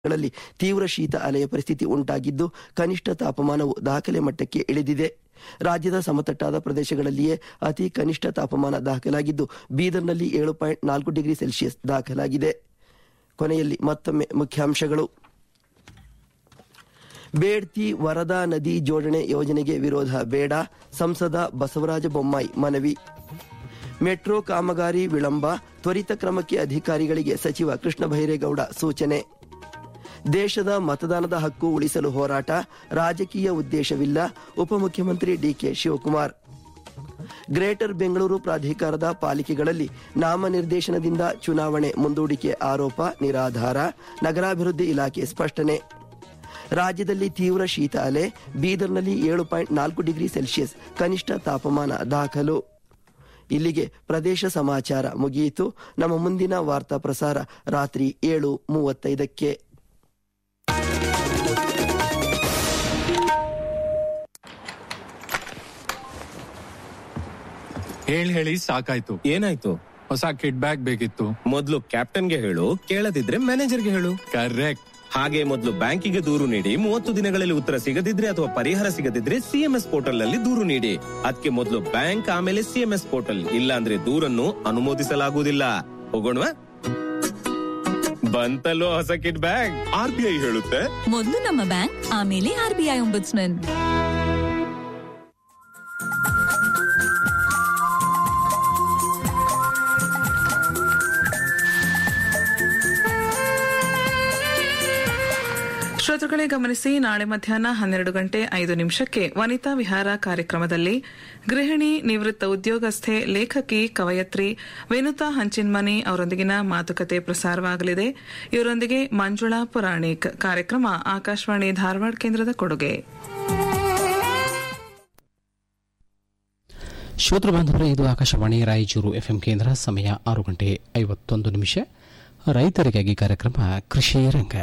ಗಳಲ್ಲಿ ತೀವ್ರ ಶೀತ ಅಲೆಯ ಪರಿಸ್ಥಿತಿ ಉಂಟಾಗಿದ್ದು ಕನಿಷ್ಠ ತಾಪಮಾನವು ದಾಖಲೆ ಮಟ್ಟಕ್ಕೆ ಇಳಿದಿದೆ ರಾಜ್ಯದ ಸಮತಟ್ಟಾದ ಪ್ರದೇಶಗಳಲ್ಲಿಯೇ ಅತಿ ಕನಿಷ್ಠ ತಾಪಮಾನ ದಾಖಲಾಗಿದ್ದು ಬೀದರ್ನಲ್ಲಿ ಏಳು ಪಾಯಿಂಟ್ ನಾಲ್ಕು ಡಿಗ್ರಿ ಸೆಲ್ಸಿಯಸ್ ದಾಖಲಾಗಿದೆ ಕೊನೆಯಲ್ಲಿ ಮತ್ತೊಮ್ಮೆ ಮುಖ್ಯಾಂಶಗಳು ಬೇಡ್ತಿ ವರದಾ ನದಿ ಜೋಡಣೆ ಯೋಜನೆಗೆ ವಿರೋಧ ಬೇಡ ಸಂಸದ ಬಸವರಾಜ ಬೊಮ್ಮಾಯಿ ಮನವಿ ಮೆಟ್ರೋ ಕಾಮಗಾರಿ ವಿಳಂಬ ತ್ವರಿತ ಕ್ರಮಕ್ಕೆ ಅಧಿಕಾರಿಗಳಿಗೆ ಸಚಿವ ಕೃಷ್ಣ ಬೈರೇಗೌಡ ಸೂಚನೆ ದೇಶದ ಮತದಾನದ ಹಕ್ಕು ಉಳಿಸಲು ಹೋರಾಟ ರಾಜಕೀಯ ಉದ್ದೇಶವಿಲ್ಲ ಉಪಮುಖ್ಯಮಂತ್ರಿ ಡಿಕೆ ಶಿವಕುಮಾರ್ ಗ್ರೇಟರ್ ಬೆಂಗಳೂರು ಪ್ರಾಧಿಕಾರದ ಪಾಲಿಕೆಗಳಲ್ಲಿ ನಾಮನಿರ್ದೇಶನದಿಂದ ಚುನಾವಣೆ ಮುಂದೂಡಿಕೆ ಆರೋಪ ನಿರಾಧಾರ ನಗರಾಭಿವೃದ್ಧಿ ಇಲಾಖೆ ಸ್ಪಷ್ಟನೆ ರಾಜ್ಯದಲ್ಲಿ ತೀವ್ರ ಶೀತ ಅಲೆ ಬೀದರ್ನಲ್ಲಿ ಏಳು ಪಾಯಿಂಟ್ ನಾಲ್ಕು ಡಿಗ್ರಿ ಸೆಲ್ಸಿಯಸ್ ಕನಿಷ್ಠ ತಾಪಮಾನ ದಾಖಲು ಇಲ್ಲಿಗೆ ಪ್ರದೇಶ ಸಮಾಚಾರ ಮುಗಿಯಿತು ನಮ್ಮ ಮುಂದಿನ ವಾರ್ತಾ ಪ್ರಸಾರ ರಾತ್ರಿ ಏಳು ಮೂವತ್ತೈದಕ್ಕೆ ಹೇಳಿ ಹೇಳಿ ಸಾಕಾಯ್ತು ಏನಾಯ್ತು ಹೊಸ ಕಿಡ್ ಬ್ಯಾಗ್ ಬೇಕಿತ್ತು ಮೊದ್ಲು ಕ್ಯಾಪ್ಟನ್ಗೆ ಹೇಳು ಕೇಳದಿದ್ರೆ ಮ್ಯಾನೇಜರ್ಗೆ ಹೇಳು ಕರೆಕ್ಟ್ ಹಾಗೆ ಮೊದಲು ಬ್ಯಾಂಕಿಗೆ ದೂರು ನೀಡಿ ಮೂವತ್ತು ದಿನಗಳಲ್ಲಿ ಉತ್ತರ ಸಿಗದಿದ್ರೆ ಅಥವಾ ಪರಿಹಾರ ಸಿಗದಿದ್ರೆ ಸಿಎಂಎಸ್ ಪೋರ್ಟಲ್ ನಲ್ಲಿ ದೂರು ನೀಡಿ ಅದಕ್ಕೆ ಮೊದಲು ಬ್ಯಾಂಕ್ ಆಮೇಲೆ ಸಿಎಂಎಸ್ ಪೋರ್ಟಲ್ ಇಲ್ಲ ಅಂದ್ರೆ ದೂರನ್ನು ಅನುಮೋದಿಸಲಾಗುವುದಿಲ್ಲ ಹೋಗೋಣವಾ ಬಂತಲ್ಲೋ ಹೊಸ kit bag R B I ಹೇಳುತ್ತೆ ಮೊದಲು ನಮ್ಮ ಬ್ಯಾಂಕ್ ಆಮೇಲೆ ಆರ್ ಬಿ ಐ ಒಂಬುಡ್ಸ್ಮನ್ ಶ್ರೋತೃಗಳೇ ಗಮನಿಸಿ ನಾಳೆ ಮಧ್ಯಾಹ್ನ ಹನ್ನೆರಡು ಗಂಟೆ ಐದು ನಿಮಿಷಕ್ಕೆ ವನಿತಾ ವಿಹಾರ ಕಾರ್ಯಕ್ರಮದಲ್ಲಿ ಗೃಹಿಣಿ ನಿವೃತ್ತ ಉದ್ಯೋಗಸ್ಥೆ ಲೇಖಕಿ ಕವಯತ್ರಿ ವೇಣುತಾ ಹಂಚಿನ್ಮನಿ ಅವರೊಂದಿಗಿನ ಮಾತುಕತೆ ಪ್ರಸಾರವಾಗಲಿದೆ ಇವರೊಂದಿಗೆ ಮಂಜುಳಾ ಪುರಾಣಿಕ್ ಕಾರ್ಯಕ್ರಮ ಆಕಾಶವಾಣಿ ಧಾರವಾಡ ಕೇಂದ್ರದ ಕೊಡುಗೆ ಶ್ರೋತೃ ಬಾಂಧವರೇ ಇದು ಆಕಾಶವಾಣಿ ರಾಯಚೂರು ಎಫ್ಎಂ ಕೇಂದ್ರ ಸಮಯ ಆರು ಗಂಟೆ ಐವತ್ತೊಂದು ನಿಮಿಷ ರೈತರಿಗಾಗಿ ಕಾರ್ಯಕ್ರಮ ಕೃಷಿ ರಂಗ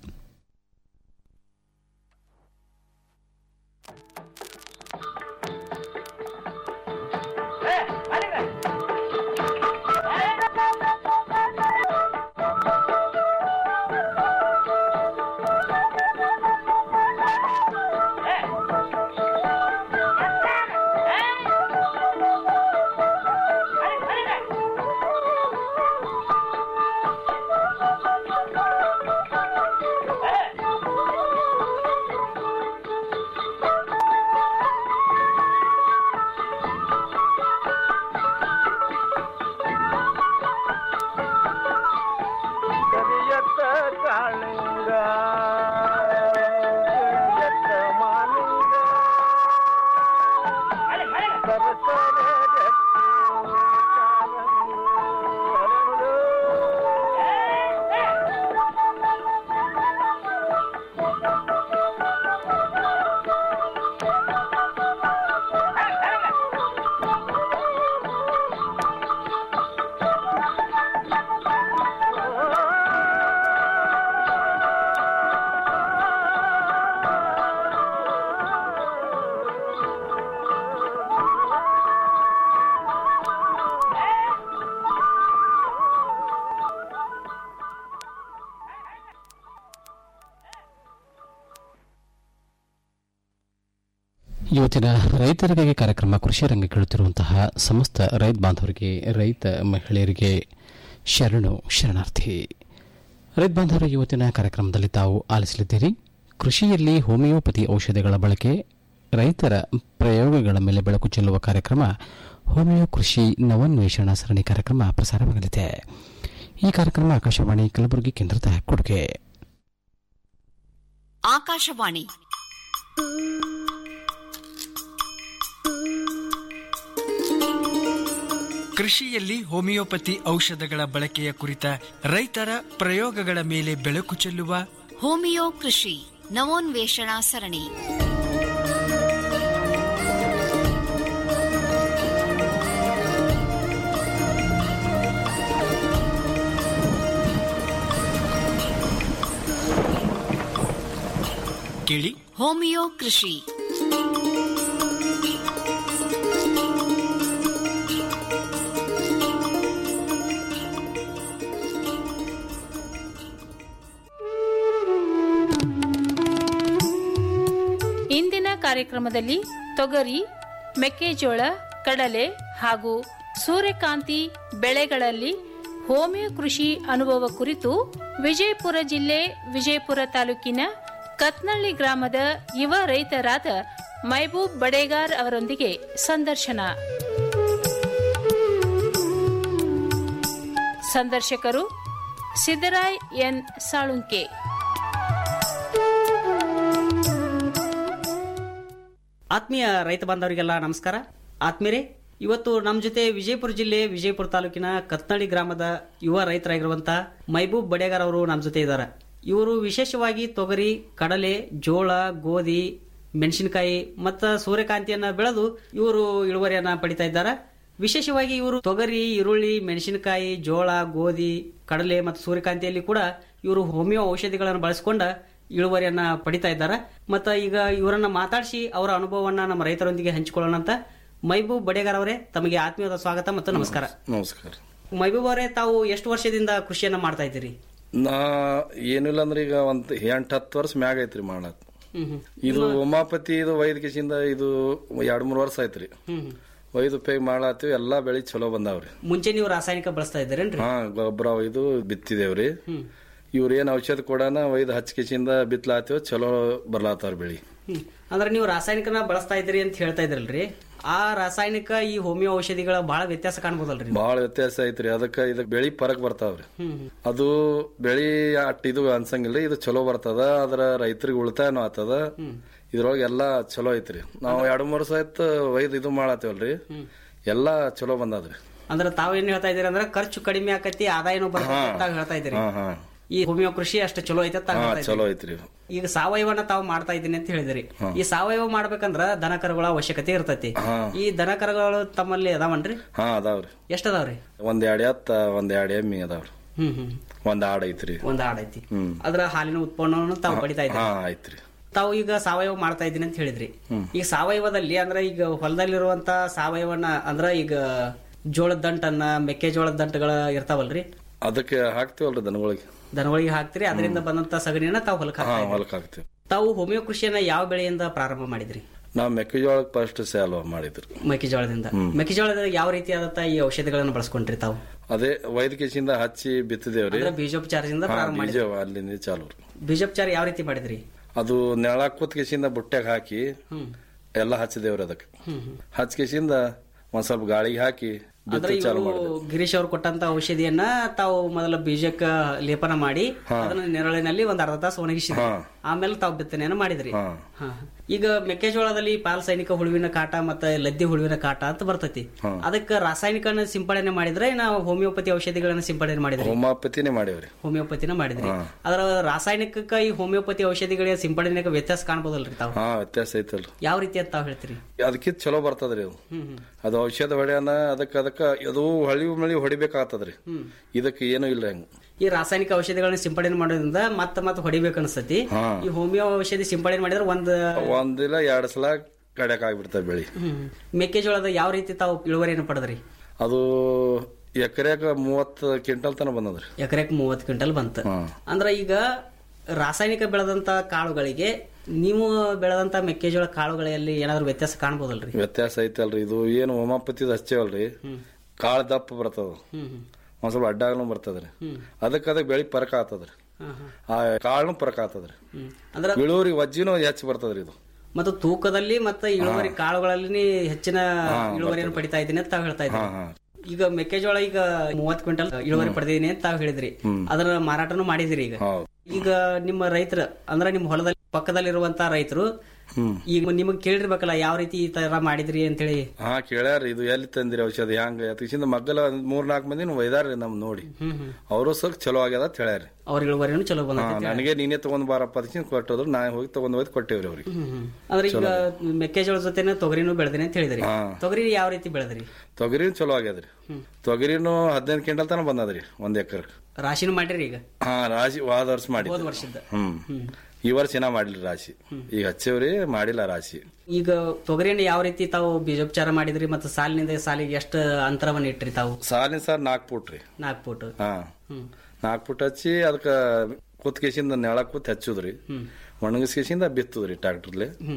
ಕರಿಯತ್ತ ಕಾಳಿಂಗ ಕರಿಯತ್ತ ಮಾಲಿಂಗ ಸರಸರ ಜಟ್ಟಿ ಕಾರಂಗು ಹರಳು. ಇವತ್ತಿನ ರೈತರಿಗಾಗಿ ಕಾರ್ಯಕ್ರಮ ಕೃಷಿ ರಂಗ ಕೇಳುತ್ತಿರುವಂತಹ ಸಮಸ್ತ ರೈತ ಬಾಂಧವರಿಗೆ ರೈತ ಮಹಿಳೆಯರಿಗೆ ಶರಣು ಶರಣಾರ್ಥಿ ರೈತ ಬಾಂಧವರ ಇವತ್ತಿನ ಕಾರ್ಯಕ್ರಮದಲ್ಲಿ ತಾವು ಆಲಿಸಲಿದ್ದೀರಿ ಕೃಷಿಯಲ್ಲಿ ಹೋಮಿಯೋಪತಿ ಔಷಧಿಗಳ ಬಳಕೆ ರೈತರ ಪ್ರಯೋಗಗಳ ಮೇಲೆ ಬೆಳಕು ಚೆಲ್ಲುವ ಕಾರ್ಯಕ್ರಮ ಹೋಮಿಯೋ ಕೃಷಿ ನವನ್ವೇಷಣಾ ಸರಣಿ ಕಾರ್ಯಕ್ರಮ ಪ್ರಸಾರವಾಗಲಿದೆ ಈ ಕಾರ್ಯಕ್ರಮ ಆಕಾಶವಾಣಿ ಕಲಬುರಗಿ ಕೇಂದ್ರದ ಕೊಡುಗೆ ಆಕಾಶವಾಣಿ ಕೃಷಿಯಲ್ಲಿ ಹೋಮಿಯೋಪತಿ ಔಷಧಗಳ ಬಳಕೆಯ ಕುರಿತ ರೈತರ ಪ್ರಯೋಗಗಳ ಮೇಲೆ ಬೆಳಕು ಚೆಲ್ಲುವ ಹೋಮಿಯೋ ಕೃಷಿ ನವೋನ್ವೇಷಣಾ ಸರಣಿ ಕೇಳಿ ಹೋಮಿಯೋ ಕೃಷಿ ಕಾರ್ಯಕ್ರಮದಲ್ಲಿ ತೊಗರಿ ಮೆಕ್ಕೆಜೋಳ ಕಡಲೆ ಹಾಗೂ ಸೂರ್ಯಕಾಂತಿ ಬೆಳೆಗಳಲ್ಲಿ ಹೋಮಿಯೋ ಕೃಷಿ ಅನುಭವ ಕುರಿತು ವಿಜಯಪುರ ಜಿಲ್ಲೆ ವಿಜಯಪುರ ತಾಲೂಕಿನ ಕತ್ನಳ್ಳಿ ಗ್ರಾಮದ ಯುವ ರೈತರಾದ ಮೈಬೂಬ್ ಬಡೇಗಾರ್ ಅವರೊಂದಿಗೆ ಸಂದರ್ಶನ ಸಂದರ್ಶಕರು ಸಿದ್ದರಾಯ್ ಎನ್ ಸಾಳುಂಕೆ ಆತ್ಮೀಯ ರೈತ ಬಾಂಧವರಿಗೆಲ್ಲ ನಮಸ್ಕಾರ ಆತ್ಮೀಯರೇ ಇವತ್ತು ನಮ್ಮ ಜೊತೆ ವಿಜಯಪುರ ಜಿಲ್ಲೆ ವಿಜಯಪುರ ತಾಲೂಕಿನ ಕತ್ನಳ್ಳಿ ಗ್ರಾಮದ ಯುವ ರೈತರಾಗಿರುವಂತಹ ಮೈಬೂಬ್ ಬಡೇಗಾರ್ ಅವರು ನಮ್ಮ ಜೊತೆ ಇದ್ದಾರೆ ಇವರು ವಿಶೇಷವಾಗಿ ತೊಗರಿ ಕಡಲೆ ಜೋಳ ಗೋಧಿ ಮೆಣಸಿನಕಾಯಿ ಮತ್ತು ಸೂರ್ಯಕಾಂತಿಯನ್ನ ಬೆಳೆದು ಇವರು ಇಳುವರಿಯನ್ನ ಪಡಿತಾ ಇದ್ದಾರೆ ವಿಶೇಷವಾಗಿ ಇವರು ತೊಗರಿ ಈರುಳ್ಳಿ ಮೆಣಸಿನಕಾಯಿ ಜೋಳ ಗೋಧಿ ಕಡಲೆ ಮತ್ತು ಸೂರ್ಯಕಾಂತಿಯಲ್ಲಿ ಕೂಡ ಇವರು ಹೋಮಿಯೋ ಔಷಧಿಗಳನ್ನು ಬಳಸಿಕೊಂಡ ಇಳುವರಿಯನ್ನ ಪಡಿತಾ ಇದ್ದಾರೆ ಮತ್ತ ಈಗ ಇವರನ್ನ ಮಾತಾಡಿಸಿ ಅವರ ಅನುಭವವನ್ನ ನಮ್ಮ ರೈತರೊಂದಿಗೆ ಹಂಚಿಕೊಳ್ಳೋಣ ಅಂತ ಮೈಬೂಬ್ ಬಡೇಗಾರ್ ಅವರೇ ತಮಗೆ ಆತ್ಮೀಯವಾದ ಸ್ವಾಗತ ಮತ್ತು ನಮಸ್ಕಾರ ನಮಸ್ಕಾರ ಮೈಬೂಬ್ ಅವರೇ ತಾವು ಎಷ್ಟು ವರ್ಷದಿಂದ ಕೃಷಿಯನ್ನ ಮಾಡ್ತಾ ಇದ್ದೀರಿ ನಾ ಏನಿಲ್ಲ ಅಂದ್ರೆ ಈಗ ಒಂದ್ ಎಂಟ್ ಹತ್ತು ವರ್ಷ ಮ್ಯಾಗ ಐತ್ರಿ ಮಾಡತ್ ಹ್ಮ್ ಹ್ಮ್. ಇದು ಉಮಾಪತಿ ಇದು ವೈದ್ಯಕಿಸಿಂದ ಇದು ಎರಡ್ ಮೂರ್ ವರ್ಷ ಆಯ್ತ್ರಿ ಹ್ಮ್ ಹ್ಮ್. ಒಯ್ದು ಉಪಯೋಗ ಮಾಡತ್ತೀವಿ ಎಲ್ಲಾ ಬೆಳಿ ಚಲೋ ಬಂದಾವ್ರಿ ಮುಂಚೆ ನೀವು ರಾಸಾಯನಿಕ ಬಳಸ್ತಾ ಇದ್ದೀರೇನ್ರಿ ಹಾ ಗೊಬ್ಬರ ಒಯ್ದು ಬಿತ್ತಿದೇವ್ರಿ ಹ್ಮ್. ಇವ್ರ ಏನ್ ಔಷಧ ಕೊಡಾನ ಒಯ್ದು ಹಚ್ಕಿಸಿಂದ ಬಿತ್ಲಾತೀವಿ ಚಲೋ ಬರ್ಲಾತಾವ್ರ ಬೆಳಿ ಹ್ಮ್. ಅಂದ್ರೆ ನೀವು ರಾಸಾಯನಿಕನ ಬಳಸ್ತಾ ಇದ್ದೀರಿ ಅಂತ ಹೇಳ್ತಾ ಇದ್ರಲ್ರಿ ಆ ರಾಸಾಯನಿಕ ಈ ಹೋಮಿಯೋ ಔಷಧಿಗಳ ಬಹಳ ವ್ಯತ್ಯಾಸ ಕಾಣ್ಬೋದಲ್ರಿ ಬಹಳ ವ್ಯತ್ಯಾಸ ಐತ್ರಿ ಅದಕ್ಕ ಇದಕ್ ಬೆಳಿ ಫರಕ್ ಬರ್ತಾವ್ರಿ ಹ್ಮ್ ಹ್ಮ್. ಅದು ಬೆಳಿ ಅಟ್ ಇದು ಅನ್ಸಂಗಿಲ್ರಿ ಇದು ಚಲೋ ಬರ್ತದ ಅದ್ರ ರೈತರಿಗೆ ಉಳಿತಾಯನೂ ಆತದ ಇದ್ರೊಳಗೆ ಎಲ್ಲಾ ಚಲೋ ಐತ್ರಿ ನಾವು ಎರಡು ಮೂರು ವರ್ಷ ಆಯ್ತು ಒಯ್ದು ಇದು ಮಾಡತ್ತೇವಲ್ರಿ ಎಲ್ಲಾ ಚಲೋ ಬಂದದ್ರಿ ಅಂದ್ರೆ ತಾವೇನ್ ಹೇಳ್ತಾ ಇದೀರಿ ಅಂದ್ರೆ ಖರ್ಚು ಕಡಿಮೆ ಆಕತಿ ಆದಾಯನೂ ಬರ್ತೈತಿ ಅಂತ ತಾವ್ ಹೇಳ್ತಾ ಇದ್ದೀರಿ ಹಾ ಹಾ ಈ ಹೋಮಿಯೋ ಕೃಷಿ ಅಷ್ಟು ಚಲೋ ಐತೆ ಅಂತ ತಾವ್ ಹಾ ಹೇಳ್ತಾ ಚಲೋ ಇದ್ದೀರಿ. ಐತ್ರಿ ಈಗ ಸಾವಯವನ ತಾವು ಮಾಡ್ತಾ ಇದ್ದೀನಿ ಅಂತ ಹೇಳಿದ್ರಿ ಹಾ. ಈ ಸಾವಯವ ಮಾಡ್ಬೇಕಂದ್ರ ದನ ಕರುಗಳ ಅವಶ್ಯಕತೆ ಇರ್ತೈತಿ ಹಾ. ಈ ದನ ಕರುಗಳು ತಮ್ಮಲ್ಲಿ ಅದಾವನ್ರಿ ಹಾ ಅದಾವ್ರಿ ಎಷ್ಟ್ ಅದಾವ್ರಿ ಒಂದ್ ಎರಡ್ ಎತ್ತ ಒಂದ್ ಎರಡ್ ಎಮ್ಮಿ ಅದಾವ್ರಿ ಹ್ಮ್ ಹ್ಮ್ ಒಂದ್ ಆಡ್ ಐತ್ರಿ ಒಂದ್ ಆಡ್ ಐತಿ ಹ್ಮ್ ಅದ್ರ ಹಾಲಿನ ಉತ್ಪನ್ನವನ್ನು ತಾವು ಪಡಿತಾ ಹಾ ಇದ್ದೀರಿ ಐತ್ರಿ ತಾವು ಈಗ ಸಾವಯವ ಮಾಡ್ತಾ ಇದ್ದೀನಿ ಅಂತ ಹೇಳಿದ್ರಿ ಹ್ಮ್. ಈಗ ಸಾವಯವದಲ್ಲಿ ಅಂದ್ರೆ ಈಗ ಹೊಲದಲ್ಲಿರುವಂತ ಸಾವಯವನ ಅಂದ್ರ ಈಗ ಜೋಳದ ದಂಟನ್ನ ಮೆಕ್ಕೆಜೋಳದ ದಂಟಗಳ ಇರ್ತಾವಲ್ರಿ ಅದಕ್ಕೆ ಹಾಕ್ತಿವಲ್ರಿ ದನಗಳಿಗೆ ದನಗಳಿಗೆ ಹಾಕ್ತಿರಿ ಅದರಿಂದ ಬಂದಂತ ಸಗಣಿಯನ್ನ ತಾವು ಹೊಲಕ್ಕೆ ಹಾ ಹಾಕ್ತಾ ಇದ್ದೀರಿ. ಹೊಲಕ್ ಹಾಕ್ತಿವಿ ತಾವು ಹೋಮಿಯೋ ಕೃಷಿಯನ್ನ ಯಾವ ಬೆಳೆಯಿಂದ ಪ್ರಾರಂಭ ಮಾಡಿದ್ರಿ ನಾವ್ ಮೆಕ್ಕೆಜೋಳಕ್ ಫಸ್ಟ್ ಸಾಲ್ವ ಮಾಡಿದ್ರಿ ಮೆಕ್ಕೆಜೋಳದಿಂದ ಹ್ಮ್. ಮೆಕ್ಕೆಜೋಳದ ಯಾವ ರೀತಿಯಾದಂತ ಈ ಔಷಧಿಗಳನ್ನು ಬಳಸ್ಕೊಂಡ್ರಿ ತಾವು ಅದೇ ವೈದ್ಯಕೀಯದಿಂದ ಹಚ್ಚಿ ಬಿತ್ತಿದೇವ್ರಿ ಅಂದ್ರೆ ಬೀಜೋಪಚಾರದಿಂದ ಹಾ, ಪ್ರಾರಂಭ ಬೀಜ ಮಾಡಿದ್ರಿ ಅಲ್ಲಿಂದ ಚಾಲು ರೀ ಬೀಜೋಪಚಾರ ಯಾವ ರೀತಿ ಮಾಡಿದ್ರಿ ಅದು ನೆಳ ಕೂತ್ಕೆಸಿಂದ ಬುಟ್ಟ್ಯಾಗ ಹಾಕಿ ಹ್ಮ್ ಎಲ್ಲ ಹಚ್ಚಿದೇವ್ರಿ ಅದಕ್ಕೆ ಹ್ಮ್ ಹ್ಮ್. ಹಚ್ಕೆಸಿಂದ ಒಂದ್ ಸ್ವಲ್ಪ ಗಾಳಿಗೆ ಹಾಕಿ ಅಂದ್ರೆ ಬಿತ್ತು ಚಾಲು ಇವರು ಮಾಡಿದ್ವಿ ಗಿರೀಶ್ ಅವರು ಕೊಟ್ಟಂತ ಔಷಧಿಯನ್ನ ತಾವು ಮೊದಲ ಬೀಜಕ್ಕ ಲೇಪನ ಮಾಡಿ ಹಾ. ಅದನ್ನ ನೆರಳಿನಲ್ಲಿ ಒಂದ್ ಅರ್ಧ ತಾಸು ಒಣಗಿಸಿದ್ರಿ ಹಾ. ಆಮೇಲೆ ತಾವು ಬಿತ್ತನೆಯನ್ನ ಮಾಡಿದ್ರಿ ಹಾ. ಹಾ. ಈಗ ಮೆಕ್ಕೆಜೋಳದಲ್ಲಿ ಪಾಲ್ ಸೈನಿಕ ಹುಳುವಿನ ಕಾಟ ಮತ್ತೆ ಲದ್ದಿ ಹುಳುವಿನ ಕಾಟ ಅಂತ ಬರ್ತೈತಿ ಹಾ. ಅದಕ್ಕೆ ರಾಸಾಯನಿಕನ ಸಿಂಪಡಣೆ ಮಾಡಿದ್ರೆ ನಾವು ಹೋಮಿಯೋಪತಿ ಔಷಧಿಗಳನ್ನ ಸಿಂಪಡಣೆ ಮಾಡಿದ್ರಿ ಹೋಮಾಪತಿನೇ ಮಾಡೇವ್ರಿ ಹೋಮಿಯೋಪತಿನ ಮಾಡಿದ್ರಿ ಹಾ. ಅದರ ರಾಸಾಯನಿಕಕ್ಕ ಈ ಹೋಮಿಯೋಪತಿ ಔಷಧಿಗಳ ಸಿಂಪಡಣೆಗೆ ವ್ಯತ್ಯಾಸ ಕಾಣ್ಬೋದಲ್ರಿ ತಾವು ಹಾ ವ್ಯತ್ಯಾಸ ಐತಲ್ರಿ ಯಾವ ರೀತಿ ಅಂತ ತಾವು ಹೇಳ್ತೀರಿ ಅದಕ್ಕಿಂತ ಚಲೋ ಬರ್ತದ್ರಿ ಅದು ಹ್ಮ್ ಹ್ಮ್. ಅದು ಔಷಧ ಹೊಡ್ಯಾನ ಅದಕ್ಕ ಅದಕ್ಕ ಅದು ಹಳಿ ಮಳಿ ಹೊಡಿಬೇಕಾಗ್ತದ್ರಿ ಹ್ಮ್. ಇದಕ್ಕೆ ಏನೂ ಇಲ್ಲ ಹಂಗ ಈ ರಾಸಾಯನಿಕ ಔಷಧಿಗಳನ್ನ ಸಿಂಪಡಣೆ ಮಾಡೋದ್ರಿಂದ ಮತ್ತೆ ಮತ್ತೆ ಹೊಡಿಬೇಕು ಅನ್ಸತಿ ಹಾ. ಈ ಹೋಮಿಯೋ ಔಷಧಿ ಸಿಂಪಡಣೆ ಮಾಡಿದ್ರೆ ಒಂದ್ ಒಂದಿಲ್ಲ ಎರಡ್ ಸಲ ಕಡ್ಯಾಕ್ ಆಗ್ಬಿಡ್ತಾವ ಬೆಳಿ ಹ್ಮ್. ಮೆಕ್ಕೆಜೋಳದ ಯಾವ ರೀತಿ ತಾವು ಇಳುವರಿಯನ್ನು ಪಡೆದ್ರಿ ಅದು ಎಕರೆಕ ಮೂವತ್ತು ಕ್ವಿಂಟಲ್ ತನ ಬಂದದ್ರಿ ಎಕರೆಕ್ ಮೂವತ್ತು ಕ್ವಿಂಟಲ್ ಬಂತ ಹಾ. ಅಂದ್ರ ಈಗ ರಾಸಾಯನಿಕ ಬೆಳೆದಂತ ಕಾಳುಗಳಿಗೆ ನೀವು ಬೆಳೆದಂತ ಮೆಕ್ಕೆಜೋಳ ಕಾಳುಗಳಲ್ಲಿ ಏನಾದ್ರು ವ್ಯತ್ಯಾಸ ಕಾಣ್ಬೋದಲ್ರಿ ವ್ಯತ್ಯಾಸ ಐತಲ್ರಿ ಇದು ಏನು ಹೋಮಾಪತಿದ್ ಹಚ್ಚೇವಲ್ರಿ ಕಾಳು ದಪ್ಪ ಬರ್ತದ ಹ್ಮ್ ಹ್ಮ್. ಒಂದ್ ಸ್ವಲ್ಪ ಅಡ್ಡಾಗನು ಬರ್ತದ್ರಿ ಹ್ಮ್. ಅದಕ್ಕೆ ಅದಕ್ಕೆ ಬೆಳಿ ಪರಕ ಆತದ್ರಿ ಹಾ, ಹಾ. ಆ ಕಾಳನು ಪರಕ ಆತದ್ರಿ ಹ್ಮ್. ಅಂದ್ರ ಇಳುವರಿ ವಜ್ಜಿನೂ ಹೆಚ್ಚು ಬರ್ತದ್ರಿ ಇದು ಮತ್ತು ತೂಕದಲ್ಲಿ ಮತ್ತೆ ಇಳುವರಿ ಕಾಳುಗಳಲ್ಲಿ ಹೆಚ್ಚಿನ ಹಾ, ಇಳುವರಿಯನ್ನು ಬರ್ತದೆ. ಪಡಿತಾ ಇದ್ದೀನಿ ಅಂತ ತಾವು ಹೇಳ್ತಾ ಇದ್ದೀರಿ ಹಾ, ಹಾ. ಈಗ ಮೆಕ್ಕೆಜೋಳ ಈಗ ಮೂವತ್ ಕ್ವಿಂಟಲ್ ಇಳುವರಿ ಪಡೆದಿದ್ದೀನಿ ಅಂತ ತಾವು ಹೇಳಿದ್ರಿ ಹ್ಮ್. ಅದರ ಮಾರಾಟನೂ ಮಾಡಿದಿರಿ ಈಗ ಹೌದು ಈಗ ನಿಮ್ಮ ರೈತರ ಅಂದ್ರೆ ನಿಮ್ಮ ಹೊಲದಲ್ಲಿ ಪಕ್ಕದಲ್ಲಿರುವಂತ ರೈತರು ಹ್ಮ್ ಈಗ ನಿಮಗ್ ಕೇಳಿರ್ಬೇಕಲ್ಲ ಯಾವ ರೀತಿ ಈ ತರ ಮಾಡಿದ್ರಿ ಅಂತೇಳಿ ಹಾ ಕೇಳ್ಯಾರ ಇದು ಎಲ್ಲಿ ತಂದಿರಿ ಔಷಧ ಹ್ಯಾಂಗ ಅದಕ್ಕಿಂತ ಮಗ್ಗಲ ಮೂರ್ ನಾಲ್ಕು ಮಂದಿ ಒಯ್ದಾರ್ರಿ ನಮ್ ನೋಡಿ ಹ್ಮ್ ಹ್ಮ್ ಅವರು ಸ್ವಲ್ಪ ಚಲೋ ಆಗ್ಯದ ಅಂತ ಹೇಳ್ಯಾರಿ ಅವ್ರ ಇಳುವರಿನೂ ಚಲೋ ಹಾ, ಬಂದ ನನಗೆ ನೀನೇ ತಗೊಂಡ್ ಬಾರಪ್ಪ ಅದಕ್ಕಿಂತ ಕೊಟ್ಟೋದ್ರು ನಾ ಹೋಗಿ ತಗೊಂಡ್ ಹೋಗಿ ಕೊಟ್ಟೇವ್ರಿ ಅವ್ರಿಗೆ ಅಂದ್ರೆ ಈಗ ಮೆಕ್ಕೆಜೋಳ ಜೊತೆನೆ ತೊಗರಿನೂ ಬೆಳೆದಿನಿ ಅಂತ ಹೇಳಿದ್ರಿ ಹಾ. ತೊಗರಿ ಯಾವ ರೀತಿ ಬೆಳೆದ್ರಿ ತೊಗರಿನೂ ಚಲೋ ಆಗ್ಯದ್ರಿ ಹ್ಮ್. ತೊಗರಿನೂ ಹದಿನೈದು ಕ್ವಿಂಟಲ್ ತನ ಬಂದದ್ರಿ ಒಂದ್ ಎಕರ್ ರಾಶಿನೂ ಮಾಡಿರಿ ಈಗ ಹಾ ರಾಶಿ ವಾದ ವರ್ಷ ಮಾಡಿ ಹೋದ್ ವರ್ಷದ ಹ್ಮ್ ಈ ವರ್ಷ ಏನ ಮಾಡಿಲ್ಲ ರಾಶಿ ಈಗ ಹಚ್ಚೇವ್ರಿ ಮಾಡಿಲ್ಲ ರಾಶಿ ಈಗ ತೊಗರಿಯನ್ನು ಯಾವ ರೀತಿ ತಾವು ಬೀಜೋಪಚಾರ ಮಾಡಿದ್ರಿ ಮತ್ತು ಸಾಲಿನಿಂದ ಸಾಲಿಗೆ ಎಷ್ಟು ಅಂತರವನ್ನು ಇಟ್ರಿ ತಾವು ಸಾಲಿನ ಸಾರ್ ನಾಲ್ಕು ಫುಟ್ ರೀ ನಾಲ್ಕು ಫುಟ್ ಹಾ ಹ್ಮ್ ನಾಲ್ಕು ಫುಟ್ ಹಚ್ಚಿ ಅದಕ್ಕ ಕುತ್ಕೇಸಿಂದ ನೆಳ ಕೂತ್ ಹಚ್ಚುದ್ರಿ ಹ್ಮ್. ಒಣಗಿಸ್ಕೇಸಿಂದ ಬಿತ್ತುದ್ರಿ ಟ್ರಾಕ್ಟರ್ಲೆ ಹ್ಮ್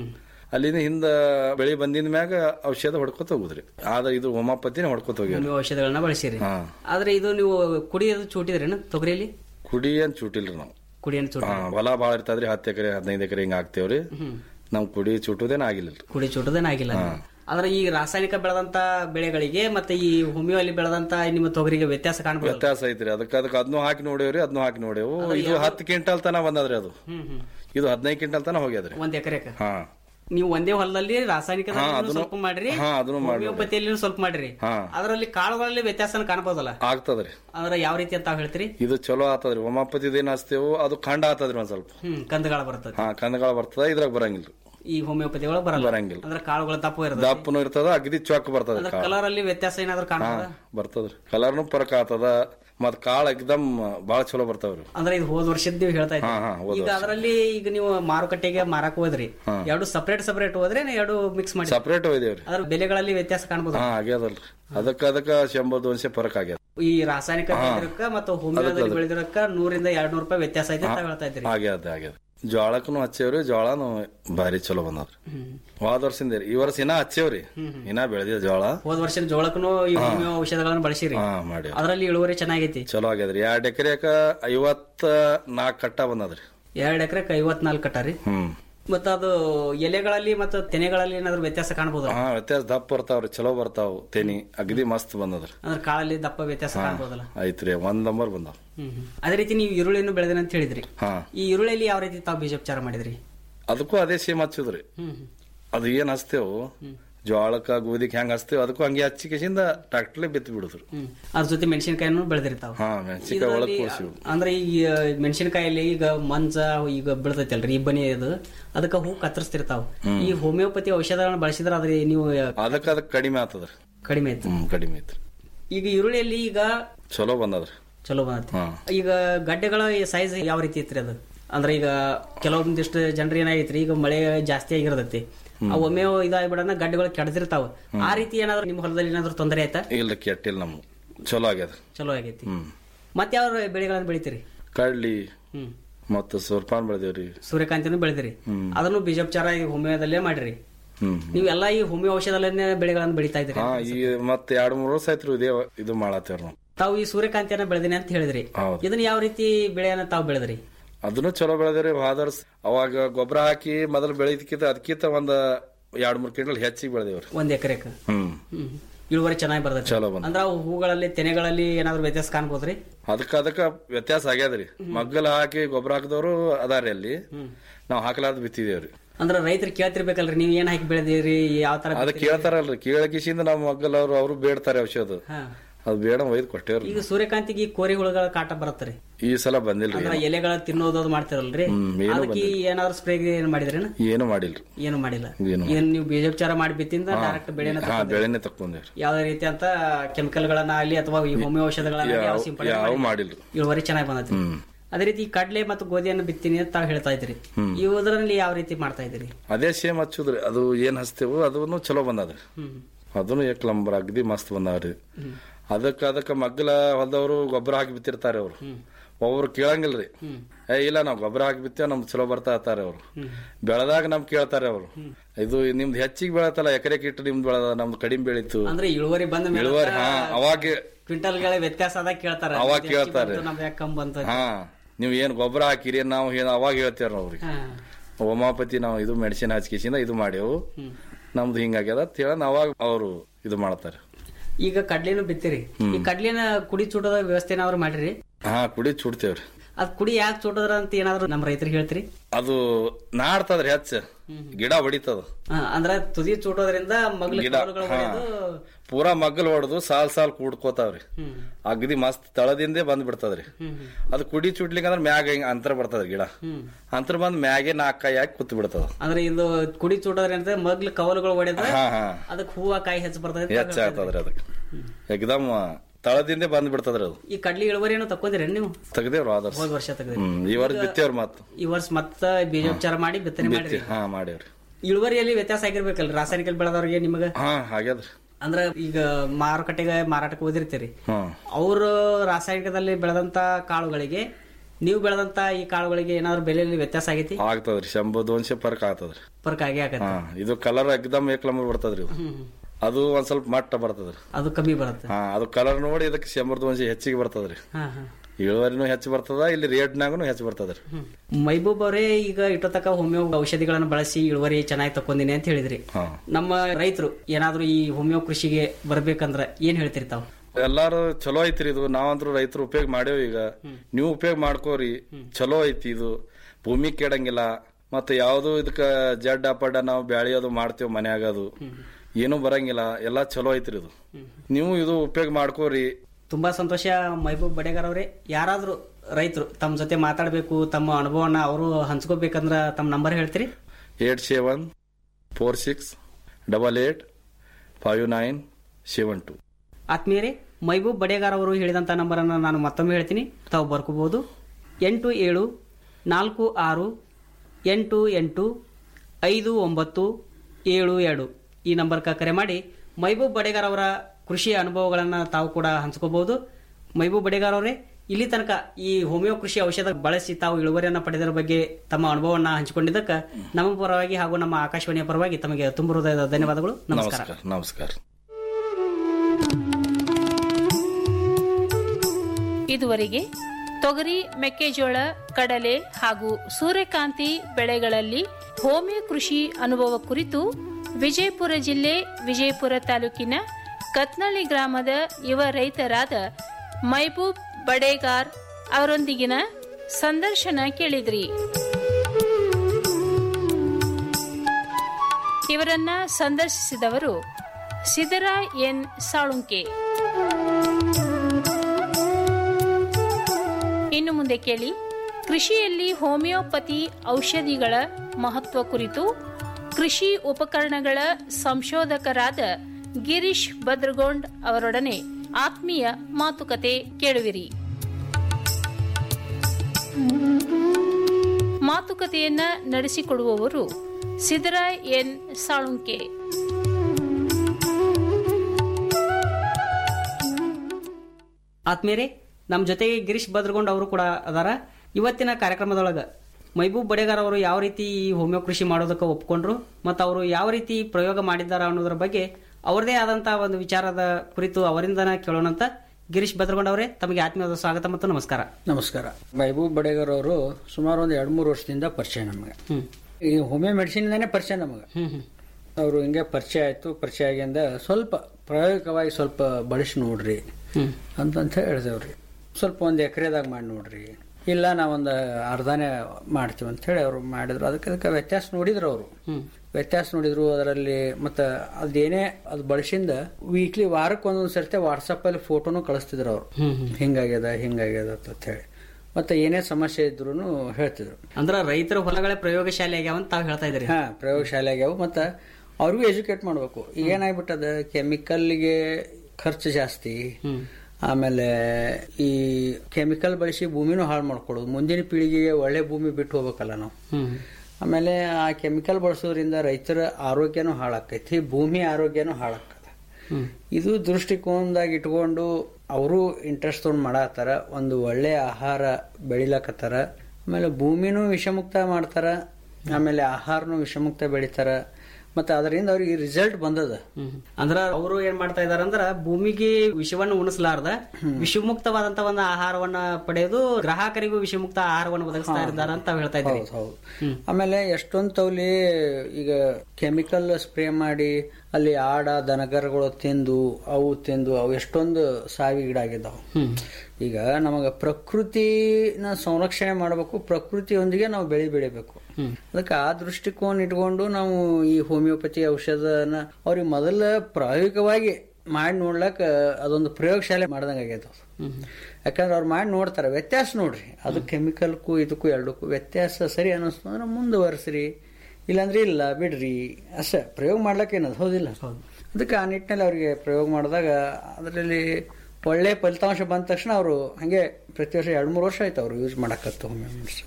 ಅಲ್ಲಿಂದ ಹಿಂದ ಬೆಳಿ ಬಂದಿದ ಮ್ಯಾಗ ಔಷಧ ಹೊಡ್ಕೊತ ಹೋಗುದ್ರಿ ಆದ ಇದು ಹೋಮಾಪತಿನೇ ಹೊಡ್ಕೊತ ಹೋಗ್ಯಾರ ನೀವು ಔಷಧಗಳನ್ನ ಬಳಸಿರಿ ಹಾ ಆದ್ರೆ ಇದು ನೀವು ಕುಡಿಯೋದು ಚೂಟಿದ್ರೇನು ತೊಗರಿಯಲ್ಲಿ ಕುಡಿ ಏನ್ ಚೂಟಿಲ್ರಿ ನಾವು ಕುಡಿಯನ್ನು ಚೂಟ ಹಾ ಹೊಲ ಬಾಳ ಇರ್ತದ್ರಿ ಹತ್ತು ಎಕರೆ ಹದಿನೈದು ಎಕರೆ ಹಿಂಗ ಹಾಕ್ತೇವ್ರಿ ನಮ್ ಕುಡಿ ಚುಟ್ಟುದೇನ ಆಗಿಲ್ಲ ಕುಡಿ ಚೂಟದೇನಾಗಿಲ್ಲ ಆದ್ರೆ ಈ ರಾಸಾಯನಿಕ ಬೆಳೆದಂತ ಬೆಳೆಗಳಿಗೆ ಮತ್ತೆ ಈ ಹೋಮಿಯೋ ಅಲ್ಲಿ ಬೆಳೆದಂತ ನಿಮ್ಮ ತೊಗರಿಗೆ ವ್ಯತ್ಯಾಸ ಕಾಣಬಹುದು ವ್ಯತ್ಯಾಸ ಐತ್ರಿ ಅದಕ್ಕೆ ಅದಕ್ಕೆ ಅದನ್ನು ಹಾಕಿ ನೋಡೇವ್ರಿ ಅದನ್ನು ಹಾಕಿ ನೋಡೇವು ಇದು ಹತ್ತು ಕ್ವಿಂಟಲ್ ತನ ಬಂದದ್ರಿ ಅದು ಹ್ಮ್ ಹ್ಮ್ ಇದು ಹದಿನೈದು ಕ್ವಿಂಟಲ್ ತನ ಹೋಗ್ಯದ್ರಿ ಒಂದ್ ಎಕರೆಕ ಹಾ ನೀವು ಒಂದೇ ಹೊಲದಲ್ಲಿ ರಾಸಾಯನಿಕ ಹಾ, ಅದನ್ನು- ಸ್ವಲ್ಪ ಮಾಡ್ರಿ ಹಾ, ಅದನ್ನು ಮಾಡ್ರಿ. ಹೋಮಿಯೋಪತಿಯಲ್ಲಿ ಸ್ವಲ್ಪ ಮಾಡ್ರಿ ಹಾ ಅದರಲ್ಲಿ ಕಾಳುಗಳಲ್ಲಿ ವ್ಯತ್ಯಾಸನ ಕಾಣಬಹುದಲ್ಲ ಆಗ್ತದ್ರಿ ಅಂದ್ರೆ ಯಾವ ರೀತಿ ಅಂತ ಹೇಳ್ತೀರಿ ಇದು ಚಲೋ ಆತದ್ರಿ ಹೋಮಾಪತಿದ ಏನ್ ಹಚ್ತೇವು ಅದು ಖಂಡ ಆತದ್ರಿ ಒಂದ್ ಸ್ವಲ್ಪ ಹ್ಮ್ ಕಂದಗಾಳ ಬರ್ತದೆ ಹಾ ಕಂದಗಳ ಬರ್ತದ ಇದ್ರಾಗ ಬರಂಗಿಲ್ರಿ ಈ ಹೋಮಿಯೋಪತಿ ಒಳಗೆ ಬರಲ್ಲ ಬರಂಗಿಲ್ಲ ಅಂದ್ರೆ ಕಾಳುಗಳ ದಪ್ಪ ಇರ್ತದೆ ದಪ್ಪನು ಇರ್ತದ ಅಗದಿ ಚೊಕ್ ಬರ್ತದ ಅಂದ್ರೆ ಕಾಳು ಕಲರ್ ಅಲ್ಲಿ ವ್ಯತ್ಯಾಸ ಏನಾದ್ರು ಹಾ ಕಾಣಬಹುದಾ ಬರ್ತದ್ರಿ ಕಲರ್ನು ಫರಕ್ ಆತದ ಮತ್ ಕಾಳ ಎಕ್ದಮ್ ಬಾಳ ಚಲೋ ಬರ್ತಾವ್ರಿ ಅಂದ್ರೆ ಇದು ಹೋದ್ ವರ್ಷದ ನೀವು ಹೇಳ್ತಾ ಹಾ, ಹಾ, ಇದ್ದೀರಿ ಹೋದ್ ಈಗ ವರ್ಷ. ಅದರಲ್ಲಿ ಈಗ ನೀವು ಮಾರುಕಟ್ಟೆಗೆ ಮಾರಕ್ ಹೋದ್ರಿ ಹಾ. ಎರಡು ಸಪರೇಟ್ ಸಪರೇಟ್ ಹೋದ್ರೆ ಎರಡು ಮಿಕ್ಸ್ ಮಾಡಿ ಸಪರೇಟ್ ಒಯ್ದೇವ್ರಿ ಅದ್ರ ಬೆಲೆಗಳಲ್ಲಿ ವ್ಯತ್ಯಾಸ ಕಾಣಬಹುದು ಹಾ ಆಗ್ಯದಲ್ರಿ ಅದಕ್ಕ ಅದಕ್ಕ ಶಂಬರ್ ದೋನ್ಸೆ ಫರಕ್ ಆಗ್ಯದ ಈ ರಾಸಾಯನಿಕ ಹಾ. ಬೆಳೆದಿರಕ್ಕ ಮತ್ತು ಹೋಮಿಯೋದಲ್ಲಿ ಅದಕ್ಕೆ- ಬೆಳೆದಿರಕ್ಕ ನೂರಿಂದ ಎರಡ್ ನೂರು ರೂಪಾಯಿ ವ್ಯತ್ಯಾಸ ಐತೆ ಅಂತ ಹೇಳ್ತಾ ಇದ್ದೀರಿ ಆಗ್ಯದ ಆಗ್ಯದ ಜೋಳಕ್ಕನು ಹಚ್ಚೇವ್ರಿ ಜೋಳನು ಭಾರಿ ಚಲೋ ಬಂದವ್ರಿ ಹೋದ ವರ್ಷದಿಂದ ಈ ವರ್ಷ ಇನ್ನ ಹಚ್ಚೇವ್ರಿ ಇನ್ನ ಬೆಳೆದಿದ ಜೋಳ ಹೋದ್ ವರ್ಷ ಜೋಳಕ್ಕೂ ಈ ಹೋಮಿಯೋ ಔಷಧಗಳನ್ನ ಬಳಸಿರಿ ಹಾ ಮಾಡಿ ಅದರಲ್ಲಿ ಇಳುವರಿ ಚೆನ್ನಾಗೈತಿ ಚಲೋ ಆಗ್ಯದ್ರಿ ಎರಡ್ ಎಕರೆಕ ಐವತ್ತ ನಾಲ್ಕು ಕಟ್ಟ ಬಂದದ್ರಿ ಎರಡ್ ಎಕರೆಕ್ ಐವತ್ನಾಲ್ಕು ಕಟ್ಟಾರಿ ಹ್ಮ್ ಮತ್ತ ಅದು ಎಲೆಗಳಲ್ಲಿ ಮತ್ತು ತೆನೆಗಳಲ್ಲಿ ಏನಾದ್ರು ವ್ಯತ್ಯಾಸ ಕಾಣಬಹುದು ಹಾ ವ್ಯತ್ಯಾಸ ದಪ್ಪ ಬರ್ತಾವ್ರಿ ಚಲೋ ಬರ್ತಾವ್ ತೆನಿ ಅಗದಿ ಮಸ್ತ್ ಬಂದದ್ರಿ ಅಂದ್ರೆ ಕಾಳಲ್ಲಿ ದಪ್ಪ ವ್ಯತ್ಯಾಸ ಕಾಣಬಹುದಲ್ಲ ಐತ್ರಿ ಒಂದ್ ನಂಬರ್ ಬಂದಾವ್ ಹ್ಮ್ ಹ್ಮ್. ಅದೇ ರೀತಿ ನೀವು ಈರುಳ್ಳಿಯನ್ನು ಬೆಳೆದ್ರಿ ಅಂತ ಹೇಳಿದ್ರಿ ಹಾ ಈ ಈರುಳ್ಳಿಯಲ್ಲಿ ಯಾವ ರೀತಿ ತಾವು ಬೀಜೋಪಚಾರ ಮಾಡಿದ್ರಿ ಅದಕ್ಕೂ ಅದೇ ಸೇಮ್ ಹಚ್ಚುದ್ರಿ ಹ್ಮ್ ಹ್ಮ್. ಅದು ಏನ್ ಹಚ್ತೇವು ಜೋಳಕ್ಕ ಗೋಧಿಕ್ ಹೆಂಗ್ ಹಚ್ತೇವ್ ಅದಕ್ಕೂ ಹಂಗೆ ಹಚ್ಚಿಕೆಸಿಂದ ಟ್ರಾಕ್ಟರ್ಲೆ ಬಿತ್ತಿ ಬಿಡುದ್ರಿ ಹ್ಮ್. ಅದ್ರ ಜೊತೆ ಮೆಣಸಿನಕಾಯನ್ನು ಬೆಳೆದಿರಿ ತಾವು ಹಾ ಮೆಣಸಿನ್ಕಾಯಿ ಒಳಗ್ ಇದ್ರಲ್ಲಿ ಕೂರ್ಸಿವ್ ಅಂದ್ರೆ ಈ ಮೆಣಸಿನಕಾಯಲ್ಲಿ ಈಗ ಮಂಜ ಈಗ ಬೀಳ್ತೈತಲ್ರಿ ಇಬ್ಬನಿ ಇದು ಅದಕ್ಕ ಹೂ ಕತ್ತರಿಸ್ತಿರ್ತಾವ ಈ ಹೋಮಿಯೋಪತಿ ಔಷಧಗಳನ್ನ ಬಳಸಿದ್ರೆ ಅದ್ರ ನೀವು ಅದಕ್ಕ ಅದಕ್ ಕಡಿಮೆ ಆತದ್ರಿ ಕಡಿಮೆ ಐತಿ ಹ್ಮ್ ಕಡಿಮೆ ಐತ್ರಿ ಈಗ ಈರುಳ್ಳಿಯಲ್ಲಿ ಈಗ ಚಲೋ ಬಂದದ್ರಿ ಚಲೋ ಬಂದೈತಿ ಹಾ ಈಗ ಗಡ್ಡೆಗಳ ಸೈಜ್ ಯಾವ ರೀತಿ ಐತ್ರಿ ಅದು ಅಂದ್ರೆ ಈಗ ಕೆಲವೊಂದಿಷ್ಟು ಜನರು ಏನಾಗೈತ್ರಿ ಈಗ ಮಳೆ ಜಾಸ್ತಿ ಆಗಿರ್ತೈತಿ ಆ ಒಮ್ಮೆ ಇದಾಗ್ಬಿಡನ ಗಡ್ಡೆಗಳು ಕೆಡದಿರ್ತಾವ ಆ ರೀತಿ ಏನಾದ್ರು ನಿಮ್ಮ ಹೊಲದಲ್ಲಿ ಏನಾದ್ರು ತೊಂದರೆ ಆಯ್ತಾ ಇಲ್ಲ ಕೆಟ್ಟಿಲ್ಲ ನಮ್ ಚಲೋ ಆಗ್ಯದ ಚಲೋ ಆಗೈತಿ ಹ್ಮ್ ಮತ್ತೆ ಯಾವ ಬೆಳೆಗಳನ್ನ ಬೆಳಿತೀರಿ ಕಡ್ಲಿ ಹ್ಮ್ ಮತ್ತ ಸೂರ್ಪಾನ್ ಬೆಳೆದೇವ್ರಿ ಸೂರ್ಯಕಾಂತಿನೂ ಬೆಳೆದಿರಿ ಹ್ಮ್. ಅದನ್ನು ಬೀಜೋಪಚಾರ ಈ ಹೋಮಿಯೋದಲ್ಲೇ ಮಾಡಿರಿ ಹ್ಮ್ ನೀವೆಲ್ಲ ಈ ಹೋಮಿಯೋ ಔಷಧದಲ್ಲೇ ಬೆಳೆಗಳನ್ನ ಬೆಳಿತಾ ಇದ್ದೀರಿ ಹಾ ಈ ಮತ್ತ ಎರಡ್ ಮೂರ್ ವರ್ಷ ಆಯ್ತು ಇದೇ ಇದು ಮಾಡತ್ತೇವ್ರಿ ನಾವು ತಾವು ಈ ಸೂರ್ಯಕಾಂತಿಯನ್ನ ಬೆಳೆದಿನಿ ಅಂತ ಹೇಳಿದ್ರಿ ಹೌದು. ಇದನ್ನ ಯಾವ ರೀತಿ ಬೆಳೆಯನ್ನ ತಾವು ಬೆಳೆದ್ರಿ ಅದನ್ನು ಚಲೋ ಬೆಳೆದೇವ್ರಿ ಹೋದ ಅವಾಗ ಗೊಬ್ಬರ ಹಾಕಿ ಮೊದಲು ಬೆಳೆದಕ್ಕಿಂತ ಅದಕ್ಕಿಂತ ಒಂದ್ ಎರಡ್ ಮೂರ್ ಕ್ವಿಂಟಲ್ ಹೆಚ್ಚಿಗೆ ಬೆಳೆದೇವ್ರಿ ಒಂದ್ ಎಕರೆಕ ಹ್ಮ್ ಹ್ಮ್ ಇಳುವರಿ ಚೆನ್ನಾಗಿ ಬರ್ತೈತಿ ಚಲೋ ಬಂದ ಅಂದ್ರ ಅವು ಹೂಗಳಲ್ಲಿ ತೆನೆಗಳಲ್ಲಿ ಏನಾದ್ರು ವ್ಯತ್ಯಾಸ ಕಾಣ್ಬೋದ್ರಿ ಅದಕ್ಕ ಅದಕ್ಕ ವ್ಯತ್ಯಾಸ ಆಗ್ಯಾದ್ರಿ ಮಗ್ಗಲ್ ಹಾಕಿ ಗೊಬ್ಬರ ಹಾಕಿದವರು ಅದಾರಿ ಅಲ್ಲಿ ನಾವ್ ಹಾಕಲಾರ್ದ ಬಿತ್ತಿದೇವ್ರಿ ಅಂದ್ರ ರೈತರು ಕೇಳ್ತಿರ್ಬೇಕಲ್ರಿ ನೀವ್ ಏನ್ ಹಾಕಿ ಬೆಳೆದಿರಿ ಯಾವ ತರ ಅದ ಕೇಳ್ತಾರಲ್ರಿ ಕೇಳಕಿಸಿಂದ ನಮ್ಮ ಮಗ್ಗಲ್ ಅವ್ರು ಅವ್ರು ಬೇಡ್ತಾರೆ ಔಷಧ ಹಾ. ಅದ್ ಬೇಡ ಒಯ್ದು ಕೊಟ್ಟೇವ್ರಿ ಈಗ ಸೂರ್ಯಕಾಂತಿಗೆ ಈ ಕೋರಿ ಹುಳುಗಳ ಕಾಟ ಬರತ್ರಿ ಈ ಸಲ ಬಂದಿಲ್ರಿ ಅಂದ್ರ ಎಲೆಗಳ ತಿನ್ನೋದು ಅದು ಮಾಡ್ತಿರಲ್ರಿ ಹ್ಮ್, ಏನೂ ಅದಕ್ಕೆ ಏನಾದ್ರು ಸ್ಪ್ರೇ ಏನ್ ಮಾಡಿದ್ರೇನ ಏನು ಮಾಡಿಲ್ರಿ ಏನು ಮಾಡಿಲ್ಲ ಏನು ಏನ್ ನೀವು ಬೀಜೋಪಚಾರ ಮಾಡಿ ಬಿತ್ತಿಂದ ಡೈರೆಕ್ಟ್ ಬೆಳೆನ ಹಾ ಬೆಳೆನೆ ತಕ್ಕೊಂದೇವ್ರಿ ಯಾವ್ದೇ ರೀತಿ ಅಂತ ಕೆಮಿಕಲ್ ಗಳನ್ನ ಆಗ್ಲಿ ಅಥವಾ ಈ ಹೋಮಿಯೋ ಔಷಧಗಳನ್ನ ಆಗ್ಲಿ ಯಾವ ಯಾವ ಸಿಂಪಡಣೆ ಯಾವ ಮಾಡಿಲ್ಲ. ಮಾಡಿಲ್ರಿ ಇಳುವರಿ ಚೆನ್ನಾಗಿ ಬಂದೈತಿ ಹ್ಮ್ ಅದೇ ರೀತಿ ಈ ಕಡ್ಲೆ ಮತ್ತು ಗೋಧಿಯನ್ನು ಬಿತ್ತೀನಿ ಅಂತ ತಾವು ಹೇಳ್ತಾ ಇದ್ರಿ ಹ್ಮ್. ಇವುದರಲ್ಲಿ ಯಾವ ರೀತಿ ಮಾಡ್ತಾ ಇದ್ರಿ ಅದೇ ಸೇಮ್ ಹಚ್ಚುದ್ರಿ ಅದು ಏನ್ ಹಚ್ತೇವು ಅದನ್ನು ಚಲೋ ಬಂದದ್ರಿ ಹ್ಮ್ ಅದನ್ನು ಏಕ್ ನಂಬರ್ ಅಗದಿ ಮಸ್ತ್ ಬಂದಾವ್ರಿ ಅದಕ್ಕ ಅದಕ್ಕ ಮಗ್ಗಲ ಹೊಲದವರು ಗೊಬ್ಬರ ಹಾಕಿ ಬಿತ್ತಿರ್ತಾರೆ ಅವ್ರು ಒಬ್ರು ಕೇಳಂಗಿಲ್ರಿ ಏ ಇಲ್ಲ ನಾವ್ ಗೊಬ್ಬರ ಹಾಕಿ ಬಿತ್ತೇವ್ ನಮ್ದು ಚಲೋ ಬರ್ತಾ ಇರ್ತಾರೆ ಅವ್ರು ಬೆಳೆದಾಗ ನಮ್ ಕೇಳ್ತಾರೆ ಅವ್ರು ಇದು ನಿಮ್ದು ಹೆಚ್ಚಿಗೆ ಬೆಳತಲ್ಲ ಎಕರೆ ಇಟ್ಟು ನಿಮ್ದು ಬೆಳೆದ ನಮ್ದು ಕಡಿಮೆ ಬೆಳೀತು ಅಂದ್ರೆ ಇಳುವರಿ ಬಂದ ಮೇಲೆ ಇಳುವರಿ ಹಾ ಅವಾಗ ಕ್ವಿಂಟಲ್ ಗಳ ವ್ಯತ್ಯಾಸ ಆದಾಗ ಕೇಳ್ತಾರ ಅವಾಗ ಇದು ಹೆಚ್ಚಿಗೆ ಕೇಳ್ತಾರೆ. ಬಂತು, ನಮ್ದು ಯಾಕೆ ಕಮ್ಮಿ ಬಂತ ಹಾ ನೀವ್ ಏನ್ ಗೊಬ್ಬರ ಹಾಕಿರಿ ನಾವು ಏನ್ ಅವಾಗ ಹೇಳ್ತೇವ್ರಿ ಅವ್ರಿಗೆ ಹೋಮಾಪತಿ ನಾವು ಇದು ಮೆಡಿಸಿನ್ ಹಚ್ಕಿಸಿಂದ ಇದು ಮಾಡ್ಯವು ನಮ್ದು ಹಿಂಗಾಗ್ಯದ ಅಂತ ಹೇಳ ಅವಾಗ ಅವರು ಇದು ಮಾಡ್ತಾರೆ ಈಗ ಕಡ್ಲಿನೂ ಬಿತ್ತಿರಿ ಈ ಕಡ್ಲಿನ ಕುಡಿ ಚೂಟದ ವ್ಯವಸ್ಥೆ ಏನಾದ್ರು ಮಾಡಿರಿ ಹಾ ಕುಡಿ ಚುಡ್ತೇವ್ರಿ ಅದ್ ಕುಡಿ ಯಾಕೆ ಚೂಟದ್ರ ಅಂತ ಏನಾದ್ರು ನಮ್ಮ ರೈತರಿಗೆ ಹೇಳ್ತೀರಿ ಅದು ನಾಡ್ತದ್ರಿ ಹೆಚ್ಚ ಗಿಡ ಹೊಡಿತದ ಹಾ, ಅಂದ್ರ ತುದಿ ಚೂಟೋದ್ರಿಂದ ಮಗ್ಲ ಗಿಡ ಕಾಳುಗಳು ಹಾ. ಹೊಡೆದು ಪೂರಾ ಮಗ್ಗಲ್ ಹೊಡೆದು ಸಾಲ್ ಸಾಲ್ ಕೂಡ್ಕೋತಾವ್ರಿ ಅಗದಿ ಮಸ್ತ್ ತಳದಿಂದೇ ಬಂದ್ ಬಿಡ್ತದ್ರಿ ಅದು ಕುಡಿ ಚುಡ್ಲಿಕ್ಕೆ ಅಂದ್ರೆ ಮ್ಯಾಗ ಹಿಂಗ ಅಂತರ ಬರ್ತದ್ರಿ ಗಿಡ ಅಂತರ ಬಂದ್ ಮ್ಯಾಗೆ ನಾಲ್ಕು ಕಾಯಿ ಹಾಕಿ ಕೂತ್ ಬಿಡ್ತದ ಅಂದ್ರೆ ಇದು ಕುಡಿ ಚೂಟೋದ್ರಿಂದ ಮಗ್ಲ ಕವಲುಗಳು ಹೊಡೆದ ಹಾ ಹಾ ಅದಕ್ಕೆ ಹೂವ ಕಾಯಿ ಹೆಚ್ಚು ಬರ್ತದೆ ಹೆಚ್ಚ ಆಗ್ತದ್ರಿ ಅದಕ್ಕೆ ಎಕ್ದಮ್ ತಳದಿಂದೇ ಬಂದ್ ಬಿಡ್ತದ್ರಿ ಅದು ಈ ಕಡ್ಲಿ ಇಳುವರಿಯನ್ನು ತಕ್ಕೋದಿರಿ ನೀವು ತೆಗ್ದೇವ್ರು ಆದರ್ಶ ಹೋದ್ ವರ್ಷ ತೆಗ್ದಿರಿ ಹ್ಮ್ ಈ ವರ್ಷ ಬಿತ್ತೇವ್ರಿ ಮತ್ ಈ ವರ್ಷ ಮತ್ತ ಬೀಜೋಪಚಾರ ಮಾಡಿ ಬಿತ್ತನೆ ಬಿತ್ತಿ ಮಾಡಿರಿ ಹಾ ಮಾಡ್ಯಾವ್ರಿ ಇಳುವರಿಯಲ್ಲಿ ವ್ಯತ್ಯಾಸ ಆಗಿರ್ಬೇಕಲ್ರಿ ರಾಸಾಯನಿಕ ಬೆಳೆದವ್ರಿಗೆ ನಿಮಗ ಹಾ ಹಾಗ್ಯದ್ರಿ ಅಂದ್ರ ಈಗ ಮಾರುಕಟ್ಟೆಗೆ ಮಾರಾಟಕ್ಕೆ ಓದಿರ್ತೀರಿ ಹ್ಮ್ ಅವರು ರಾಸಾಯನಿಕದಲ್ಲಿ ಬೆಳೆದಂತ ಕಾಳುಗಳಿಗೆ ನೀವು ಬೆಳೆದಂತ ಈ ಕಾಳುಗಳಿಗೆ ಏನಾದ್ರು ಬೆಲೆಯಲ್ಲಿ ವ್ಯತ್ಯಾಸ ಆಗೈತಿ ಆಗ್ತದ್ರಿ ಶಂಭು ದೋನ್ಶೆ ಫರ್ಕ್ ಆಗ್ತದ್ರಿ ಫರ್ಕ್ ಆಗೇ ಆಗತ್ತೆ ಹಾ ಇದು ಕಲರ್ ಎಕ್ದಮ್ ಏಕ್ ನಂಬರ್ ಬರ್ತದ್ರಿ ಇದು ಅದು ಒಂದ್ ಸ್ವಲ್ಪ ಮಟ್ಟ ಬರ್ತದ್ರಿ ಅದು ಕಮ್ಮಿ ಬರುತ್ತೆ ಹಾ ಅದು ಕಲರ್ ನೋಡಿ ಇದಕ್ಕೆ ಶಂಬರ್ ದೋನ್ಶೆ ಹೆಚ್ಚಿಗೆ ಬರ್ತದ್ರಿ ಹಾ ಹಾ ಇಳುವರಿನೂ ಹೆಚ್ಚು ಬರ್ತದ ಇಲ್ಲಿ ರೇಟ್ನಾಗೂ ಹೆಚ್ಚು ಬರ್ತದ್ರಿ ಮೈಬೂಬ್ ಅವರೇ ಈಗ ಇಟ್ಟತಕ್ಕ ಹೋಮಿಯೋ ಔಷಧಿಗಳನ್ನು ಬಳಸಿ ಇಳುವರಿ ಚೆನ್ನಾಗಿ ತಕೊಂಡಿನಿ ಅಂತ ಹೇಳಿದ್ರಿ ಹಾ ನಮ್ಮ ರೈತರು ಏನಾದ್ರೂ ಈ ಹೋಮಿಯೋ ಕೃಷಿಗೆ ಬರ್ಬೇಕಂದ್ರ ಏನ್ ಹೇಳ್ತೀರಿ ತಾವು ಎಲ್ಲಾರು ಚಲೋ ಐತ್ರಿ ಇದು ನಾವಂತ್ರು ರೈತರು ಉಪಯೋಗ ಮಾಡೇವ್ ಈಗ ನೀವು ಉಪಯೋಗ ಮಾಡ್ಕೋರಿ ಚಲೋ ಐತಿ ಇದು ಭೂಮಿ ಕೆಡಂಗಿಲ್ಲ ಮತ್ತೆ ಯಾವ್ದು ಇದಕ್ಕ ಜಡ್ ಅಪಡ್ಡ ನಾವು ಬ್ಯಾಳಿ ಅದು ಮಾಡ್ತೇವ್ ಮನ್ಯಾಗ ಅದು ಏನು ಬರಂಗಿಲ್ಲ ಎಲ್ಲಾ ಚಲೋ ಐತ್ರಿ ಇದು ನೀವು ಇದು ಉಪಯೋಗ ಮಾಡ್ಕೋರಿ ತುಂಬಾ ಸಂತೋಷ ಮೈಬೂಬ್ ಬಡೇಗಾರ್ ಅವರೇ ಯಾರಾದ್ರೂ ರೈತರು ತಮ್ಮ ಜೊತೆ ಮಾತಾಡಬೇಕು ತಮ್ಮ ಅನುಭವನ ಅವರು ಹಂಚ್ಕೋಬೇಕಂದ್ರ ತಮ್ಮ ನಂಬರ್ ಹೇಳ್ತೀರಿ eight seven four six double eight five nine seven two ಆತ್ಮೀಯರೇ ಮೈಬೂಬ್ ಬಡೇಗಾರ್ ಅವರು ಹೇಳಿದಂತ ನಂಬರನ್ನು ನಾನು ಮತ್ತೊಮ್ಮೆ ಹೇಳ್ತೀನಿ ತಾವು ಬರ್ಕೋಬಹುದು ಎಂಟು ಏಳು ನಾಲ್ಕು ಆರು ಎಂಟು ಎಂಟು ಐದು ಒಂಬತ್ತು ಏಳು ಎರಡು ಈ ನಂಬರ್ಗೆ ಕರೆ ಮಾಡಿ ಮೈಬೂಬ್ ಬಡೇಗಾರ್ ಅವರ ಕೃಷಿ ಅನುಭವಗಳನ್ನು ತಾವು ಕೂಡ ಹಂಚ್ಕೋಬಹುದು ಮೈಬೂಬ್ ಬಡೇಗಾರ್ ಅವರೇ ಇಲ್ಲಿ ತನಕ ಈ ಹೋಮಿಯೋ ಕೃಷಿ ಔಷಧ ಬಳಸಿ ತಾವು ಇಳುವರಿಯನ್ನು ಪಡೆದರ ಬಗ್ಗೆ ತಮ್ಮ ಅನುಭವವನ್ನು ಹಂಚಿಕೊಂಡಿದ್ದಕ್ಕೆ ನಮ್ಮ ಪರವಾಗಿ ಹಾಗೂ ನಮ್ಮ ಆಕಾಶವಾಣಿಯ ಪರವಾಗಿ ತಮಗೆ ತುಂಬ ಹೃದಯದ ಧನ್ಯವಾದಗಳು ನಮಸ್ಕಾರ ನಮಸ್ಕಾರ ನಮಸ್ಕಾರ ಇದುವರೆಗೆ ತೊಗರಿ ಮೆಕ್ಕೆಜೋಳ ಕಡಲೆ ಹಾಗೂ ಸೂರ್ಯಕಾಂತಿ ಬೆಳೆಗಳಲ್ಲಿ ಹೋಮಿಯೋ ಕೃಷಿ ಅನುಭವ ಕುರಿತು ವಿಜಯಪುರ ಜಿಲ್ಲೆ ವಿಜಯಪುರ ತಾಲೂಕಿನ ಕತ್ನಳ್ಳಿ ಗ್ರಾಮದ ಯುವ ರೈತರಾದ ಮೈಬೂಬ್ ಬಡೇಗಾರ್ ಅವರೊಂದಿಗಿನ ಸಂದರ್ಶನ ಕೇಳಿದ್ರಿ ಇವರನ್ನ ಸಂದರ್ಶಿಸಿದವರು ಸಿದ್ದರಾಯ್ ಎನ್ ಸಾಳುಂಕೆ ಇನ್ನು ಮುಂದೆ ಕೇಳಿ ಕೃಷಿಯಲ್ಲಿ ಹೋಮಿಯೋಪತಿ ಔಷಧಿಗಳ ಮಹತ್ವ ಕುರಿತು ಕೃಷಿ ಉಪಕರಣಗಳ ಸಂಶೋಧಕರಾದ ಗಿರೀಶ್ ಭದ್ರಗೊಂಡ್ ಅವರೊಡನೆ ಆತ್ಮೀಯ ಮಾತುಕತೆ ಕೇಳುವಿರಿ ಮಾತುಕತೆಯನ್ನ ನಡೆಸಿಕೊಡುವವರು ಸಿದ್ದರಾಯ್ ಎನ್ ಸಾಳುಂಕೆ ಆತ್ಮೀಯರೇ ನಮ್ಮ ಜೊತೆಗೆ ಗಿರೀಶ್ ಭದ್ರಗೊಂಡ್ ಅವರು ಕೂಡ ಅದಾರ ಇವತ್ತಿನ ಕಾರ್ಯಕ್ರಮದೊಳಗ ಮೈಬೂಬ್ ಬಡೇಗಾರ್ ಅವರು ಯಾವ ರೀತಿ ಈ ಹೋಮಿಯೋ ಕೃಷಿ ಮಾಡೋದಕ್ಕೆ ಒಪ್ಕೊಂಡ್ರು ಮತ್ತು ಅವರು ಯಾವ ರೀತಿ ಪ್ರಯೋಗ ಮಾಡಿದ್ದಾರ ಅನ್ನೋದ್ರ ಬಗ್ಗೆ ಅವರದೇ ಆದಂತಹ ಒಂದು ವಿಚಾರದ ಕುರಿತು ಅವರಿಂದನ ಕೇಳೋಣಂತ ಗಿರೀಶ್ ಭದ್ರಗೊಂಡ್ ಅವರೇ ತಮಗೆ ಆತ್ಮೀಯವಾದ ಸ್ವಾಗತ ಮತ್ತು ನಮಸ್ಕಾರ ನಮಸ್ಕಾರ ಮಹಬೂಬ್ ಬಡೇಗರ್ ಅವರು ಸುಮಾರು ಒಂದು ಎರಡು ಮೂರು ವರ್ಷದಿಂದ ಪರಿಚಯ ನಮಗೆ ಈ ಹೋಮಿಯೋ ಮೆಡಿಸಿನ್ದಾನೆ ಪರಿಚಯ ನಮಗೆ ಅವರು ಹಿಂಗೆ ಪರಿಚಯ ಆಯ್ತು ಪರಿಚಯ ಆಗಿಂದ ಸ್ವಲ್ಪ ಪ್ರಾಯೋಗಿಕವಾಗಿ ಸ್ವಲ್ಪ ಬಳಸಿ ನೋಡ್ರಿ ಅಂತಂತ ಹೇಳಿದೆವ್ರಿ ಸ್ವಲ್ಪ ಒಂದು ಎಕರೆದಾಗ ಮಾಡಿ ನೋಡ್ರಿ ಇಲ್ಲ ನಾವೊಂದು ಅರ್ಧನೇ ಮಾಡ್ತೀವಿ ಅಂತ ಹೇಳಿ ಅವರು ಮಾಡಿದ್ರು ಅದಕ್ಕೆ ಅದಕ್ಕೆ ವ್ಯತ್ಯಾಸ ನೋಡಿದ್ರು ಅವರು ವ್ಯತ್ಯಾಸ ನೋಡಿದ್ರು ಅದರಲ್ಲಿ ಮತ್ತೆ ಅದೇನೇ ಅದು ಬಳಸಿಂದ ವೀಕ್ಲಿ ವಾರಕ್ಕೆ ಒಂದೊಂದು ಸರ್ತಿ ವಾಟ್ಸಪ್ ಅಲ್ಲಿ ಫೋಟೋನು ಕಳಿಸ್ತಿದ್ರು ಅವರು ಹಿಂಗಾಗ್ಯದ ಹಿಂಗಾಗ್ಯದ ಅಂತ ಹೇಳಿ ಮತ್ತೆ ಏನೇ ಸಮಸ್ಯೆ ಇದ್ರು ಹೇಳ್ತಿದ್ರು ಅಂದ್ರ ರೈತರ ಹೊಲಗಳ ಪ್ರಯೋಗಶಾಲೆ ಆಗ್ಯಾವ ಅಂತ ತಾವು ಹೇಳ್ತಾ ಇದ್ರಿ ಹಾ ಪ್ರಯೋಗಶಾಲೆ ಆಗ್ಯಾವ ಮತ್ತೆ ಅವ್ರಿಗೂ ಎಜುಕೇಟ್ ಮಾಡ್ಬೇಕು ಈಗ ಏನಾಗ್ಬಿಟ್ಟದ ಕೆಮಿಕಲ್ಗೆ ಖರ್ಚು ಜಾಸ್ತಿ ಆಮೇಲೆ ಈ ಕೆಮಿಕಲ್ ಬಳಸಿ ಭೂಮಿನೂ ಹಾಳು ಮಾಡ್ಕೊಳ್ಳೋದು ಮುಂದಿನ ಪೀಳಿಗೆಗೆ ಒಳ್ಳೆ ಭೂಮಿ ಬಿಟ್ಟು ಹೋಗ್ಬೇಕಲ್ಲ ನಾವು ಆಮೇಲೆ ಆ ಕೆಮಿಕಲ್ ಬಳಸೋದ್ರಿಂದ ರೈತರ ಆರೋಗ್ಯನೂ ಹಾಳಾಕೈತಿ ಭೂಮಿ ಆರೋಗ್ಯನೂ ಹಾಳಾಕದ ಇದು ದೃಷ್ಟಿಕೋನದಾಗ ಇಟ್ಕೊಂಡು ಅವರು ಇಂಟ್ರೆಸ್ಟ್ ತೊಗೊಂಡು ಮಾಡತ್ತಾರ ಒಂದು ಒಳ್ಳೆ ಆಹಾರ ಬೆಳಿಲಕತ್ತಾರ ಆಮೇಲೆ ಭೂಮಿನೂ ವಿಷಮುಕ್ತ ಮಾಡ್ತಾರ ಆಮೇಲೆ ಆಹಾರನು ವಿಷಮುಕ್ತ ಬೆಳಿತಾರ ಮತ್ತೆ ಅದರಿಂದ ಅವ್ರಿಗೆ ರಿಸಲ್ಟ್ ಬಂದದ ಅಂದ್ರ ಅವರು ಏನ್ ಮಾಡ್ತಾ ಇದಾರ ಅಂದ್ರ ಭೂಮಿಗೆ ವಿಷವನ್ನ ಉಣಿಸಲಾರ್ದ ವಿಷಮುಕ್ತವಾದಂತ ಒಂದು ಆಹಾರವನ್ನ ಪಡೆಯೋದು ಗ್ರಾಹಕರಿಗೂ ವಿಷಮುಕ್ತ ಆಹಾರವನ್ನು ಒದಗಿಸ್ತಾ ಇದ್ದಾರೆ ಅಂತ ತಾವ್ ಹೇಳ್ತಾ ಇದ್ದೀರಿ ಹೌದು ಹೌದು ಆಮೇಲೆ ಎಷ್ಟೊಂದು ತೌಲಿ ಈಗ ಕೆಮಿಕಲ್ ಸ್ಪ್ರೇ ಮಾಡಿ ಅಲ್ಲಿ ಆಡ ದನಗರಗಳು ತಿಂದು ಅವು ತಿಂದು ಅವು ಎಷ್ಟೊಂದು ಸಾವಿಗೀಡಾಗಿದ್ದಾವ ಈಗ ನಮಗ ಪ್ರಕೃತಿನ ಸಂರಕ್ಷಣೆ ಮಾಡಬೇಕು ಪ್ರಕೃತಿಯೊಂದಿಗೆ ನಾವು ಬೆಳೆ ಬೆಳಿಬೇಕು ಅದಕ್ಕೆ ಆ ದೃಷ್ಟಿಕೋನ ಇಟ್ಕೊಂಡು ನಾವು ಈ ಹೋಮಿಯೋಪತಿ ಔಷಧನ ಅವ್ರಿಗೆ ಮೊದಲ ಪ್ರಾಯೋಗಿಕವಾಗಿ ಮಾಡಿ ನೋಡ್ಲಕ್ಕ ಅದೊಂದು ಪ್ರಯೋಗಶಾಲೆ ಮಾಡ್ದಂಗೆ ಆಗೈತೆ ಅದು ಯಾಕಂದ್ರೆ ಅವ್ರು ಮಾಡಿ ನೋಡ್ತಾರೆ ವ್ಯತ್ಯಾಸ ನೋಡ್ರಿ ಅದು ಕೆಮಿಕಲ್ಗೂ ಇದಕ್ಕೂ ಎರಡಕ್ಕೂ ವ್ಯತ್ಯಾಸ ಸರಿ ಅನ್ನಿಸ್ತು ಅಂದ್ರೆ ಮುಂದುವರ್ಸ್ರಿ ಇಲ್ಲಾಂದ್ರೆ ಇಲ್ಲ ಬಿಡ್ರಿ ಅಷ್ಟೇ ಪ್ರಯೋಗ ಮಾಡ್ಲಕ್ಕೆ ಏನದು ಹೌದಿಲ್ಲ ಅದಕ್ಕೆ ಆ ನಿಟ್ಟಿನಲ್ಲಿ ಅವರಿಗೆ ಪ್ರಯೋಗ ಮಾಡಿದಾಗ ಅದರಲ್ಲಿ ಒಳ್ಳೆ ಫಲಿತಾಂಶ ಬಂದ ತಕ್ಷಣ ಅವರು ಹಂಗೆ ಪ್ರತಿ ವರ್ಷ ಎರಡು ಮೂರು ವರ್ಷ ಆಯ್ತು ಅವರು ಯೂಸ್ ಮಾಡಕತ್ತು ಹೋಮಿಯೋ ಮೆಡಿಸಿನ್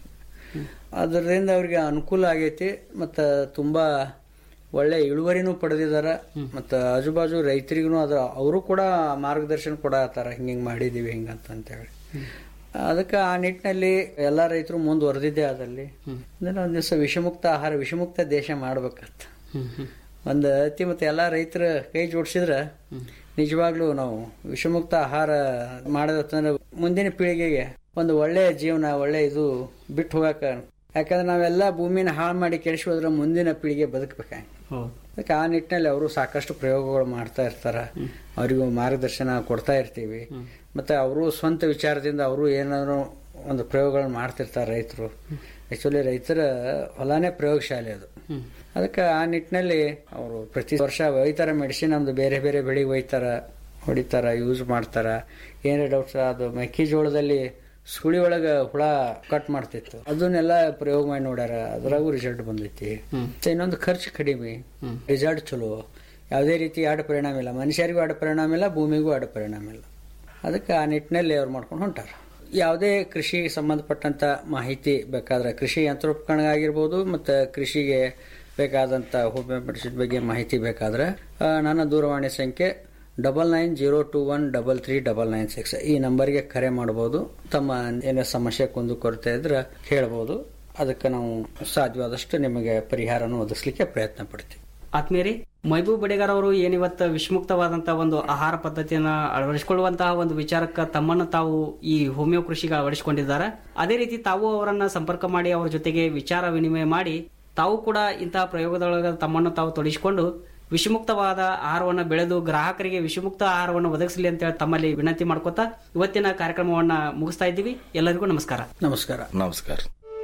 ಅದರಿಂದ ಅವ್ರಿಗೆ ಅನುಕೂಲ ಆಗೈತಿ ಮತ್ತು ತುಂಬಾ ಒಳ್ಳೆ ಇಳುವರಿನೂ ಪಡೆದಿದಾರ ಮತ್ತು ಆಜುಬಾಜು ರೈತರಿಗೂ ಅದ ಅವರು ಕೂಡ ಮಾರ್ಗದರ್ಶನ ಕೊಡತ್ತಾರ ಹಿಂಗೆ ಹಿಂಗೆ ಮಾಡಿದೀವಿ ಹಿಂಗಂತ ಅಂತೇಳಿ ಅದಕ್ಕೆ ಆ ನಿಟ್ಟಿನಲ್ಲಿ ಎಲ್ಲ ರೈತರು ಮುಂದುವರೆದಿದ್ದೆ ಅದಲ್ಲಿ ಅಂದ್ರೆ ಒಂದ್ ದಿವಸ ವಿಷಮುಕ್ತ ಆಹಾರ ವಿಷಮುಕ್ತ ದೇಶ ಮಾಡ್ಬೇಕಂತ ಒಂದು ಅತಿ ಮತ್ತೆ ಎಲ್ಲ ರೈತರ ಕೈ ಜೋಡಿಸಿದ್ರ ನಿಜವಾಗ್ಲೂ ನಾವು ವಿಷಮುಕ್ತ ಆಹಾರ ಮಾಡೋದಂದ್ರೆ ಮುಂದಿನ ಪೀಳಿಗೆಗೆ ಒಂದು ಒಳ್ಳೆಯ ಜೀವನ ಒಳ್ಳೆ ಇದು ಬಿಟ್ಟು ಹೋಗಾಕ ಯಾಕಂದ್ರೆ ನಾವೆಲ್ಲ ಭೂಮಿನ ಹಾಳು ಮಾಡಿ ಕೆಡಿಸಿ ಹೋದ್ರೆ ಮುಂದಿನ ಪೀಳಿಗೆ ಬದುಕಬೇಕಾಗಿ ಅದಕ್ಕೆ ಆ ನಿಟ್ಟಿನಲ್ಲಿ ಅವರು ಸಾಕಷ್ಟು ಪ್ರಯೋಗಗಳು ಮಾಡ್ತಾ ಇರ್ತಾರ ಅವರಿಗೂ ಮಾರ್ಗದರ್ಶನ ಕೊಡ್ತಾ ಇರ್ತೀವಿ ಮತ್ತೆ ಅವರು ಸ್ವಂತ ವಿಚಾರದಿಂದ ಅವರು ಏನಾದ್ರು ಒಂದು ಪ್ರಯೋಗಗಳನ್ನ ಮಾಡ್ತಿರ್ತಾರೆ ರೈತರು ಆಕ್ಚುಲಿ ರೈತರ ಹೊಲಾನೇ ಪ್ರಯೋಗಶಾಲೆ ಅದು ಅದಕ್ಕೆ ಆ ನಿಟ್ಟಿನಲ್ಲಿ ಅವರು ಪ್ರತಿ ವರ್ಷ ಒಯ್ತಾರ ಮೆಡಿಸಿನ್ ನಮ್ದು ಬೇರೆ ಬೇರೆ ಬೆಳಿಗ್ಗೆ ಒಯ್ತಾರ ಹೊಡಿತಾರ ಯೂಸ್ ಮಾಡ್ತಾರ ಏನೇ ಡೌಟ್ಸ್ ಅದು ಮೆಕ್ಕೆಜೋಳದಲ್ಲಿ ಸುಳಿ ಒಳಗ ಹುಳ ಕಟ್ ಮಾಡ್ತಿತ್ತು ಅದನ್ನೆಲ್ಲ ಪ್ರಯೋಗ ಮಾಡಿ ನೋಡ್ಯಾರ ಅದ್ರಾಗೂ ರಿಸಲ್ಟ್ ಬಂದೈತಿ ಮತ್ತೆ ಇನ್ನೊಂದು ಖರ್ಚು ಕಡಿಮೆ ರಿಸಲ್ಟ್ ಚಲೋ ಯಾವುದೇ ರೀತಿ ಅಡ್ಡ ಪರಿಣಾಮ ಇಲ್ಲ ಮನುಷ್ಯರಿಗೂ ಅಡ್ಡ ಪರಿಣಾಮ ಇಲ್ಲ ಭೂಮಿಗೂ ಅಡ್ಡ ಪರಿಣಾಮ ಇಲ್ಲ ಅದಕ್ಕೆ ಆ ನಿಟ್ಟಿನಲ್ಲಿ ಅವ್ರು ಮಾಡ್ಕೊಂಡು ಹೊಂಟಾರ ಯಾವುದೇ ಕೃಷಿಗೆ ಸಂಬಂಧಪಟ್ಟಂತ ಮಾಹಿತಿ ಬೇಕಾದ್ರೆ ಕೃಷಿ ಯಂತ್ರೋಪಕರಣ ಆಗಿರ್ಬೋದು ಮತ್ತು ಕೃಷಿಗೆ ಬೇಕಾದಂಥ ಹೋಮಿಯೋ ಮೆಡಿಸಿನ್ ಬಗ್ಗೆ ಮಾಹಿತಿ ಬೇಕಾದ್ರೆ ಆ, ನನ್ನ ದೂರವಾಣಿ ಸಂಖ್ಯೆ double nine zero two one double three double nine six ಈ ನಂಬರ್ಗೆ ಕರೆ ಮಾಡಬಹುದು ತಮ್ಮ ಏನೇ ಸಮಸ್ಯೆ ಕುಂದು ಕೊರತೆ ಇದ್ರೆ ಹೇಳ್ಬೋದು ಅದಕ್ಕೆ ನಾವು ಸಾಧ್ಯವಾದಷ್ಟು ನಿಮಗೆ ಪರಿಹಾರನ ಒದಗಿಸ್ಲಿಕ್ಕೆ ಪ್ರಯತ್ನ ಪಡ್ತೀವಿ ಆತ್ಮೀಯರಿ ಮೈಬೂಬ್ ಬಡಿಗಾರ್ ಅವರು ಏನಿವತ್ತು ವಿಷಮುಕ್ತವಾದಂತಹ ಒಂದು ಆಹಾರ ಪದ್ಧತಿಯನ್ನ ಅಳವಡಿಸಿಕೊಳ್ಳುವಂತಹ ಒಂದು ವಿಚಾರಕ್ಕೆ ತಮ್ಮನ್ನು ತಾವು ಈ ಹೋಮಿಯೋ ಕೃಷಿಗೆ ಅಳವಡಿಸಿಕೊಂಡಿದ್ದಾರೆ ಅದೇ ರೀತಿ ತಾವು ಅವರನ್ನ ಸಂಪರ್ಕ ಮಾಡಿ ಅವರ ಜೊತೆಗೆ ವಿಚಾರ ವಿನಿಮಯ ಮಾಡಿ ತಾವು ಕೂಡ ಇಂತಹ ಪ್ರಯೋಗದೊಳಗೆ ತಮ್ಮನ್ನು ತಾವು ತೊಡಗಿಸಿಕೊಂಡು ವಿಷಮುಕ್ತವಾದ ಆಹಾರವನ್ನು ಬೆಳೆದು ಗ್ರಾಹಕರಿಗೆ ವಿಷಮುಕ್ತ ಆಹಾರವನ್ನು ಒದಗಿಸಲಿ ಅಂತ ಹೇಳಿ ತಮ್ಮಲ್ಲಿ ವಿನಂತಿ ಮಾಡ್ಕೊತಾ ಇವತ್ತಿನ ಕಾರ್ಯಕ್ರಮವನ್ನ ಮುಗಿಸ್ತಾ ಇದ್ದೀವಿ ಎಲ್ಲರಿಗೂ ನಮಸ್ಕಾರ ನಮಸ್ಕಾರ ನಮಸ್ಕಾರ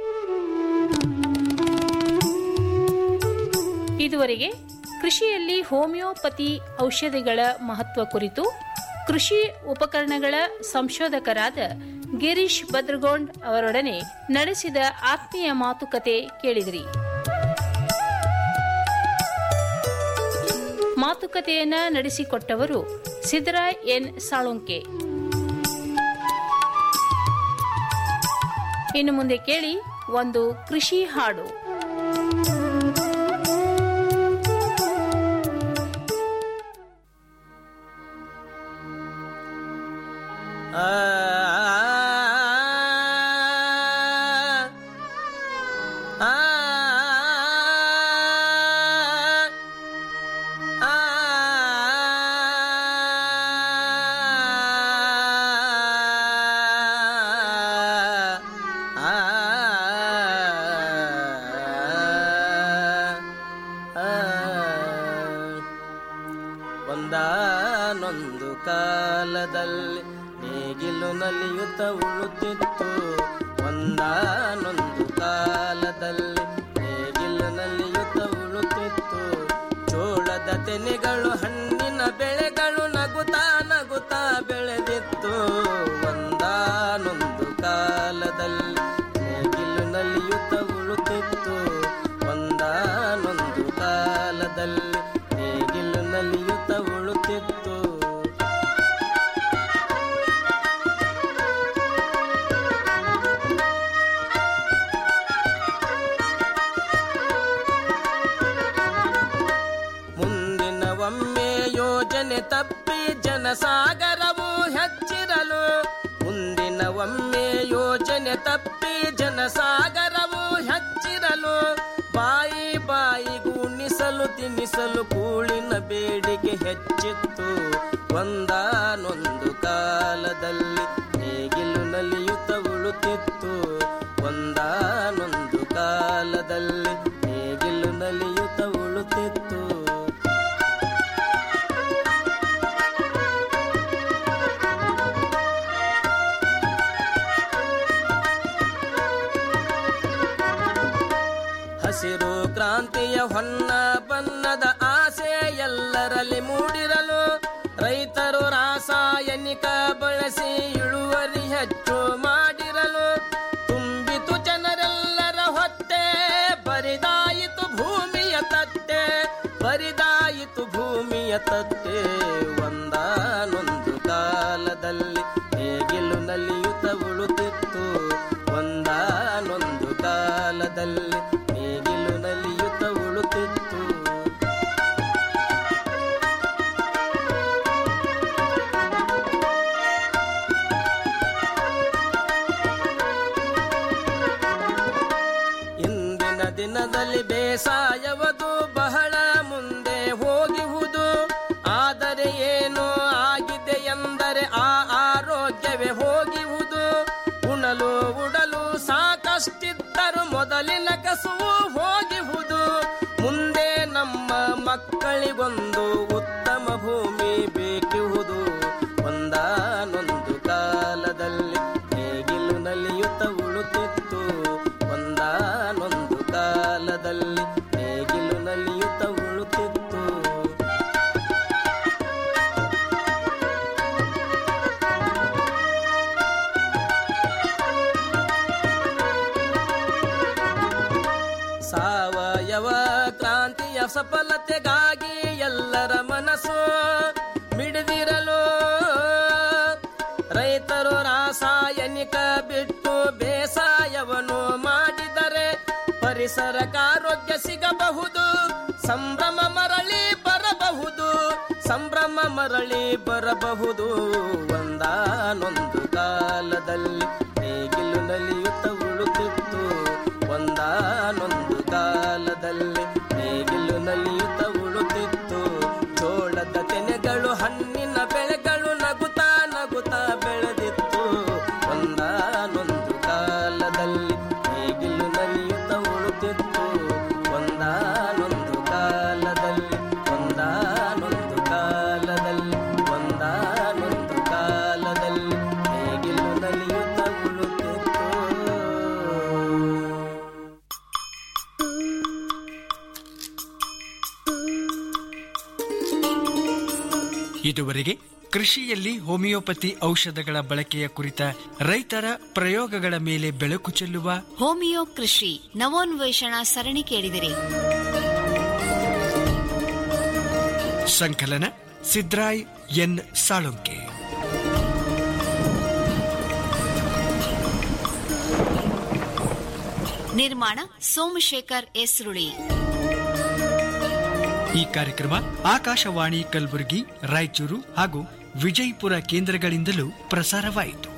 ಇದುವರೆಗೆ ಕೃಷಿಯಲ್ಲಿ ಹೋಮಿಯೋಪತಿ ಔಷಧಿಗಳ ಮಹತ್ವ ಕುರಿತು ಕೃಷಿ ಉಪಕರಣಗಳ ಸಂಶೋಧಕರಾದ ಗಿರೀಶ್ ಭದ್ರಗೋಂಡ್ ಅವರೊಡನೆ ನಡೆಸಿದ ಆತ್ಮೀಯ ಮಾತುಕತೆ ಕೇಳಿದಿರಿ ಮಾತುಕತೆಯನ್ನ ನಡೆಸಿಕೊಟ್ಟವರು ಸಿದ್ದರಾಯ್ ಎನ್ ಸಾಳುಂಕೆ ಇನ್ನು ಮುಂದೆ ಕೇಳಿ ಒಂದು ಕೃಷಿ ಹಾಡು ಒಂದಾನೊಂದು ಕಾಲದಲ್ಲಿ ನೇಗಿಲು ನಲಿಯುತ್ತ ಉಳುತ್ತಿತ್ತು ಒಂದಾನೊಂದು ಕಾಲದಲ್ಲಿ ನೇಗಿಲು ನಲಿಯುತ್ತ ಉಳುತ್ತಿತ್ತು ಜೋಳದ ತೆನೆಗಳು ಹಣ್ಣಿನ ಬೆಳೆಗಳು ನಗುತ್ತಾ ನಗುತ್ತಾ ಬೆಳೆದಿತ್ತು ಒಂದಾನೊಂದು ಕಾಲದಲ್ಲಿ ನೇಗಿಲು ನಲಿಯುತ್ತ ಉಳುತ್ತಿತ್ತು ಒಂದಾನೊಂದು ಕಾಲದಲ್ಲಿ ನೇಗಿಲು ನಲಿಯುತ್ತ ಉಳುತ್ತಿತ್ತು ಮುಂದಿನ ಒಮ್ಮೆ ಯೋಜನೆ ತಪ್ಪಿ ಜನಸಾಗರವು ಹೆಚ್ಚಿರಲು ಮುಂದಿನ ಒಮ್ಮೆ ಯೋಜನೆ ತಪ್ಪಿ ಜನಸಾಗರವು ಹೆಚ್ಚಿರಲು ಬಾಯಿ ಬಾಯಿ ಗುಣಿಸಲು ತಿನ್ನಿಸಲು ಕೂಳಿನ ಬೇಡಿಕೆ ಹೆಚ್ಚಿತ್ತು ಒಂದಾನೊಂದು ಕಾಲದಲ್ಲಿ ನೇಗಿಲು ನಲಿಯುತ್ತ ಉಳುತ್ತಿತ್ತು ಒಂದಾನೊಂದು ಕಾಲದಲ್ಲಿ ನೇಗಿಲು ನಲಿಯುತ್ತ ಉಳುತ್ತಿತ್ತು ಹಸಿರು ಕ್ರಾಂತಿಯ ಹೊನ್ನ ಬಣ್ಣದ ಆಸೆ ಎಲ್ಲರಲ್ಲಿ ಮೂಡಿರಲು ರೈತರು ರಾಸಾಯನಿಕ ಬಳಸಿ ಇಳುವರಿ ಹೆಚ್ಚು ಮಾಡಿರಲು ತುಂಬಿತು ಜನರೆಲ್ಲರ ಹೊಟ್ಟೆ ಬರಿದಾಯಿತು ಭೂಮಿಯ ತಟ್ಟೆ ಬರಿದಾಯಿತು ಭೂಮಿಯ ತಟ್ಟೆ ಒಂದಾನೊಂದು ಕಾಲದಲ್ಲಿ ನೇಗಿಲು ನಲಿಯುತ್ತ ಉಳುತ್ತಿತ್ತು ಒಂದಾನೊಂದು ಕಾಲದಲ್ಲಿ ನೇಗಿಲು ನಲಿಯುತ್ತ ಉಳುತ್ತಿತ್ತು ದಿನದಲ್ಲಿ ಬೇಸಾಯವದು ಬಹಳ ಮುಂದೆ ಹೋಗಿಹುದು ಆದರೆ ಏನು ಆಗಿದೆ ಎಂದರೆ ಆ ಆರೋಗ್ಯವೇ ಹೋಗಿಹುದು ಉಣಲು ಉಡಲು ಸಾಕಷ್ಟಿದ್ದರು ಮೊದಲಿನ ಕಸುವು ಹೋಗಿಹುದು ಮುಂದೆ ನಮ್ಮ ಮಕ್ಕಳಿಗೊಂದು ಉತ್ತಮ ಭೂಮಿ ಬೇಕಿಹುದು ಒಂದಾನೊಂದು ಕಾಲದಲ್ಲಿ ನೇಗಿಲು ನಲಿಯುತ್ತ ಉಳುತ್ತಿತ್ತು ಒಂದಾನೊಂದು ಕಾಲದಲ್ಲಿ ನೇಗಿಲು ನಲಿಯುತ್ತ ಉಳುತ್ತಿತ್ತು ಸಾವಯವ ಕ್ರಾಂತಿಯ ಸಫಲತೆಗಾಗಿ ಎಲ್ಲರ ಮನಸ್ಸು ಮಿಡಿದಿರಲು ರೈತರು ರಾಸಾಯನಿಕ ಬಿಟ್ಟು ಬೇಸಾಯವನ್ನು ಮಾಡಿದರೆ ಪರಿಸರಕ್ಕೆ ಆರೋಗ್ಯ ಸಿಗಬಹುದು ಸಂಭ್ರಮ ಮರಳಿ ಬರಬಹುದು ಸಂಭ್ರಮ ಮರಳಿ ಬರಬಹುದು ಒಂದಾನೊಂದು ಕಾಲದಲ್ಲಿ ನೇಗಿಲು ನಲಿಯುತ್ತ ಉಳುತ್ತಿತ್ತು ಒಂದಾನೊಂದು ಕಾಲದಲ್ಲಿ ನೇಗಿಲು ನಲಿಯುತ್ತ ಉಳುತ್ತಿತ್ತು ಜೋಳದ ತೆನೆಗಳು ಹಣ್ಣಿನ ಬೆಳೆಗಳು ನಗುತ್ತಾ ನಗುತ್ತಾ ಬೆಳೆದಿತ್ತು ಒಂದಾನೊಂದು ಕಾಲದಲ್ಲಿ ನೇಗಿಲು ನಲಿಯುತ್ತ ಉಳುತ್ತಿತ್ತು ಒಂದಾನೊಂದು ಕಾಲದಲ್ಲಿ ಒಂದಾನೊಂದು ಕಾಲದಲ್ಲಿ ಒಂದಾನೊಂದು ಕಾಲದಲ್ಲಿ ನೇಗಿಲು ನಲಿಯುತ್ತ ಉಳುತ್ತಿತ್ತು ಇದುವರೆಗೆ ಕೃಷಿಯಲ್ಲಿ ಹೋಮಿಯೋಪತಿ ಔಷಧಗಳ ಬಳಕೆಯ ಕುರಿತ ರೈತರ ಪ್ರಯೋಗಗಳ ಮೇಲೆ ಬೆಳಕು ಚೆಲ್ಲುವ ಹೋಮಿಯೋ ಕೃಷಿ ನವೋನ್ವೇಷಣಾ ಸರಣಿ ಕೇಳಿದಿರಿ ಸಂಕಲನ ಸಿದ್ರಾಯ್ ಎನ್ ಸಾಳುಂಕೆ ನಿರ್ಮಾಣ ಸೋಮಶೇಖರ್ ಎಸ್ರುಳಿ ಈ ಕಾರ್ಯಕ್ರಮ ಆಕಾಶವಾಣಿ ಕಲಬುರಗಿ ರಾಯಚೂರು ಹಾಗೂ ವಿಜಯಪುರ ಕೇಂದ್ರಗಳಿಂದಲೂ ಪ್ರಸಾರವಾಯಿತು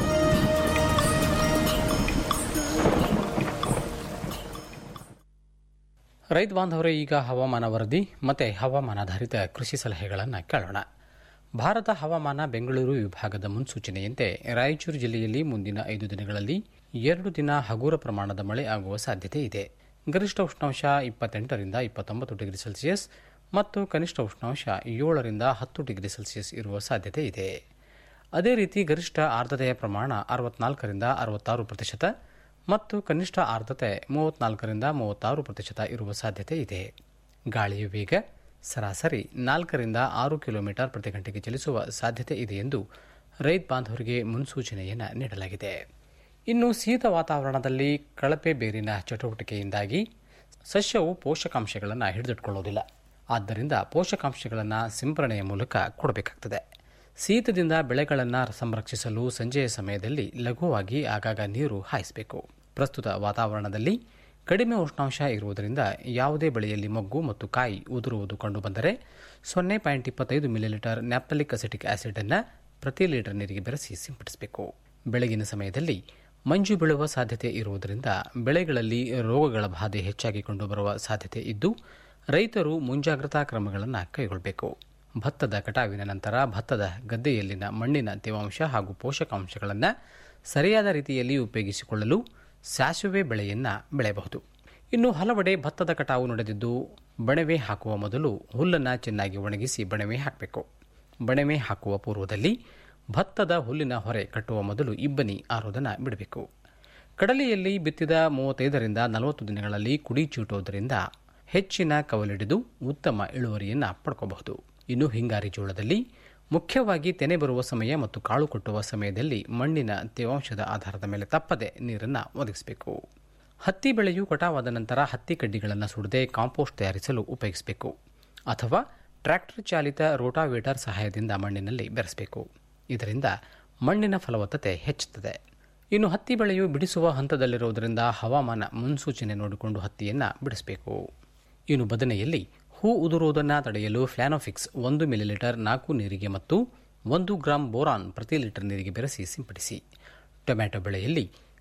ರೈತ ಬಾಂಧವರೇ ಈಗ ಹವಾಮಾನ ವರದಿ ಮತ್ತು ಹವಾಮಾನಾಧಾರಿತ ಕೃಷಿ ಸಲಹೆಗಳನ್ನು ಕೇಳೋಣ ಭಾರತ ಹವಾಮಾನ ಬೆಂಗಳೂರು ವಿಭಾಗದ ಮುನ್ಸೂಚನೆಯಂತೆ ರಾಯಚೂರು ಜಿಲ್ಲೆಯಲ್ಲಿ ಮುಂದಿನ ಐದು ದಿನಗಳಲ್ಲಿ ಎರಡು ದಿನ ಹಗುರ ಪ್ರಮಾಣದ ಮಳೆ ಆಗುವ ಸಾಧ್ಯತೆ ಇದೆ ಗರಿಷ್ಠ ಉಷ್ಣಾಂಶ ಇಪ್ಪತ್ತೆಂಟರಿಂದ ಇಪ್ಪತ್ತೊಂಬತ್ತು ಡಿಗ್ರಿ ಸೆಲ್ಸಿಯಸ್ ಮತ್ತು ಕನಿಷ್ಠ ಉಷ್ಣಾಂಶ ಏಳರಿಂದ ಹತ್ತು ಡಿಗ್ರಿ ಸೆಲ್ಸಿಯಸ್ ಇರುವ ಸಾಧ್ಯತೆ ಇದೆ ಅದೇ ರೀತಿ ಗರಿಷ್ಠ ಆರ್ದ್ರತೆಯ ಪ್ರಮಾಣ ಅರವತ್ನಾಲ್ಕರಿಂದ ಅರವತ್ತಾರು ಪ್ರತಿಶತ ಮತ್ತು ಕನಿಷ್ಠ ಆರ್ದ್ರತೆ ಮೂವತ್ನಾಲ್ಕರಿಂದ ಮೂವತ್ತಾರು ಪ್ರತಿಶತ ಇರುವ ಸಾಧ್ಯತೆ ಇದೆ ಗಾಳಿಯ ವೇಗ ಸರಾಸರಿ ನಾಲ್ಕರಿಂದ ಆರು ಕಿಲೋಮೀಟರ್ ಪ್ರತಿ ಗಂಟೆಗೆ ಚಲಿಸುವ ಸಾಧ್ಯತೆ ಇದೆ ಎಂದು ರೈತ ಬಾಂಧವರಿಗೆ ಮುನ್ಸೂಚನೆಯನ್ನು ನೀಡಲಾಗಿದೆ ಇನ್ನು ಶೀತ ವಾತಾವರಣದಲ್ಲಿ ಕಳಪೆ ಬೇರಿನ ಚಟುವಟಿಕೆಯಿಂದಾಗಿ ಸಸ್ಯವು ಪೋಷಕಾಂಶಗಳನ್ನು ಹಿಡಿದಿಟ್ಕೊಳ್ಳೋದಿಲ್ಲ ಆದ್ದರಿಂದ ಪೋಷಕಾಂಶಗಳನ್ನು ಸಿಂಪರಣೆಯ ಮೂಲಕ ಕೊಡಬೇಕಾಗ್ತದೆ ಶೀತದಿಂದ ಬೆಳೆಗಳನ್ನು ಸಂರಕ್ಷಿಸಲು ಸಂಜೆಯ ಸಮಯದಲ್ಲಿ ಲಘುವಾಗಿ ಆಗಾಗ ನೀರು ಹಾಯಿಸಬೇಕು ಪ್ರಸ್ತುತ ವಾತಾವರಣದಲ್ಲಿ ಕಡಿಮೆ ಉಷ್ಣಾಂಶ ಇರುವುದರಿಂದ ಯಾವುದೇ ಬೆಳೆಯಲ್ಲಿ ಮೊಗ್ಗು ಮತ್ತು ಕಾಯಿ ಉದುರುವುದು ಕಂಡುಬಂದರೆ ಸೊನ್ನೆ ಪಾಯಿಂಟ್ ಇಪ್ಪತ್ತೈದು ಮಿಲಿಲೀಟರ್ ನ್ಯಾಪ್ತಲಿಕ್ ಅಸಿಟಿಕ್ ಆಸಿಡ್ ಅನ್ನು ಪ್ರತಿ ಲೀಟರ್ ನೀರಿಗೆ ಬೆರೆಸಿ ಸಿಂಪಡಿಸಬೇಕು ಬೆಳಗಿನ ಸಮಯದಲ್ಲಿ ಮಂಜು ಬೀಳುವ ಸಾಧ್ಯತೆ ಇರುವುದರಿಂದ ಬೆಳೆಗಳಲ್ಲಿ ರೋಗಗಳ ಬಾಧೆ ಹೆಚ್ಚಾಗಿ ಕಂಡುಬರುವ ಸಾಧ್ಯತೆ ಇದ್ದು ರೈತರು ಮುಂಜಾಗ್ರತಾ ಕ್ರಮಗಳನ್ನು ಕೈಗೊಳ್ಳಬೇಕು ಭತ್ತದ ಕಟಾವಿನ ನಂತರ ಭತ್ತದ ಗದ್ದೆಯಲ್ಲಿನ ಮಣ್ಣಿನ ತೇವಾಂಶ ಹಾಗೂ ಪೋಷಕಾಂಶಗಳನ್ನು ಸರಿಯಾದ ರೀತಿಯಲ್ಲಿ ಉಪಯೋಗಿಸಿಕೊಳ್ಳಲು ಸಾಸುವೆ ಬೆಳೆಯನ್ನು ಬೆಳೆಯಬಹುದು ಇನ್ನು ಹಲವೆಡೆ ಭತ್ತದ ಕಟಾವು ನಡೆದಿದ್ದು ಬಣವೆ ಹಾಕುವ ಮೊದಲು ಹುಲ್ಲನ್ನು ಚೆನ್ನಾಗಿ ಒಣಗಿಸಿ ಬಣವೆ ಹಾಕಬೇಕು ಬಣವೆ ಹಾಕುವ ಪೂರ್ವದಲ್ಲಿ ಭತ್ತದ ಹುಲ್ಲಿನ ಹೊರೆ ಕಟ್ಟುವ ಮೊದಲು ಇಬ್ಬನಿ ಆರೋದನ್ನು ಬಿಡಬೇಕು ಕಡಲೆಯಲ್ಲಿ ಬಿತ್ತಿದ ಮೂವತ್ತೈದರಿಂದ ನಲವತ್ತು ದಿನಗಳಲ್ಲಿ ಕುಡಿ ಚೂಟುವುದರಿಂದ ಹೆಚ್ಚಿನ ಕವಲಿಡಿದು ಉತ್ತಮ ಇಳುವರಿಯನ್ನು ಪಡ್ಕೋಬಹುದು ಇನ್ನು ಹಿಂಗಾರಿ ಜೋಳದಲ್ಲಿ ಮುಖ್ಯವಾಗಿ ತೆನೆ ಬರುವ ಸಮಯ ಮತ್ತು ಕಾಳು ಕೊಟ್ಟುವ ಸಮಯದಲ್ಲಿ ಮಣ್ಣಿನ ತೇವಾಂಶದ ಆಧಾರದ ಮೇಲೆ ತಪ್ಪದೆ ನೀರನ್ನು ಒದಗಿಸಬೇಕು ಹತ್ತಿ ಬೆಳೆಯು ಕಟಾವಾದ ನಂತರ ಹತ್ತಿ ಕಡ್ಡಿಗಳನ್ನು ಸುಡದೆ ಕಾಂಪೋಸ್ಟ್ ತಯಾರಿಸಲು ಉಪಯೋಗಿಸಬೇಕು ಅಥವಾ ಟ್ರ್ಯಾಕ್ಟರ್ ಚಾಲಿತ ರೋಟಾವೇಟರ್ ಸಹಾಯದಿಂದ ಮಣ್ಣಿನಲ್ಲಿ ಬೆರೆಸಬೇಕು ಇದರಿಂದ ಮಣ್ಣಿನ ಫಲವತ್ತತೆ ಹೆಚ್ಚುತ್ತದೆ ಇನ್ನು ಹತ್ತಿ ಬೆಳೆಯು ಬಿಡಿಸುವ ಹಂತದಲ್ಲಿರುವುದರಿಂದ ಹವಾಮಾನ ಮುನ್ಸೂಚನೆ ನೋಡಿಕೊಂಡು ಹತ್ತಿಯನ್ನು ಬಿಡಿಸಬೇಕು ಇನ್ನು ಬದನೆಯಲ್ಲಿ ಹೂ ಉದುರುವುದನ್ನು ತಡೆಯಲು ಫ್ಲಾನೋಫಿಕ್ಸ್ ಒಂದು ಮಿಲಿಲೀಟರ್ ನಾಲ್ಕು ನೀರಿಗೆ ಮತ್ತು ಒಂದು ಗ್ರಾಂ ಬೋರಾನ್ ಪ್ರತಿ ಲೀಟರ್ ನೀರಿಗೆ ಬೆರೆಸಿ ಸಿಂಪಡಿಸಿ ಟೊಮ್ಯಾಟೊ ಬೆಳೆಯಲ್ಲಿ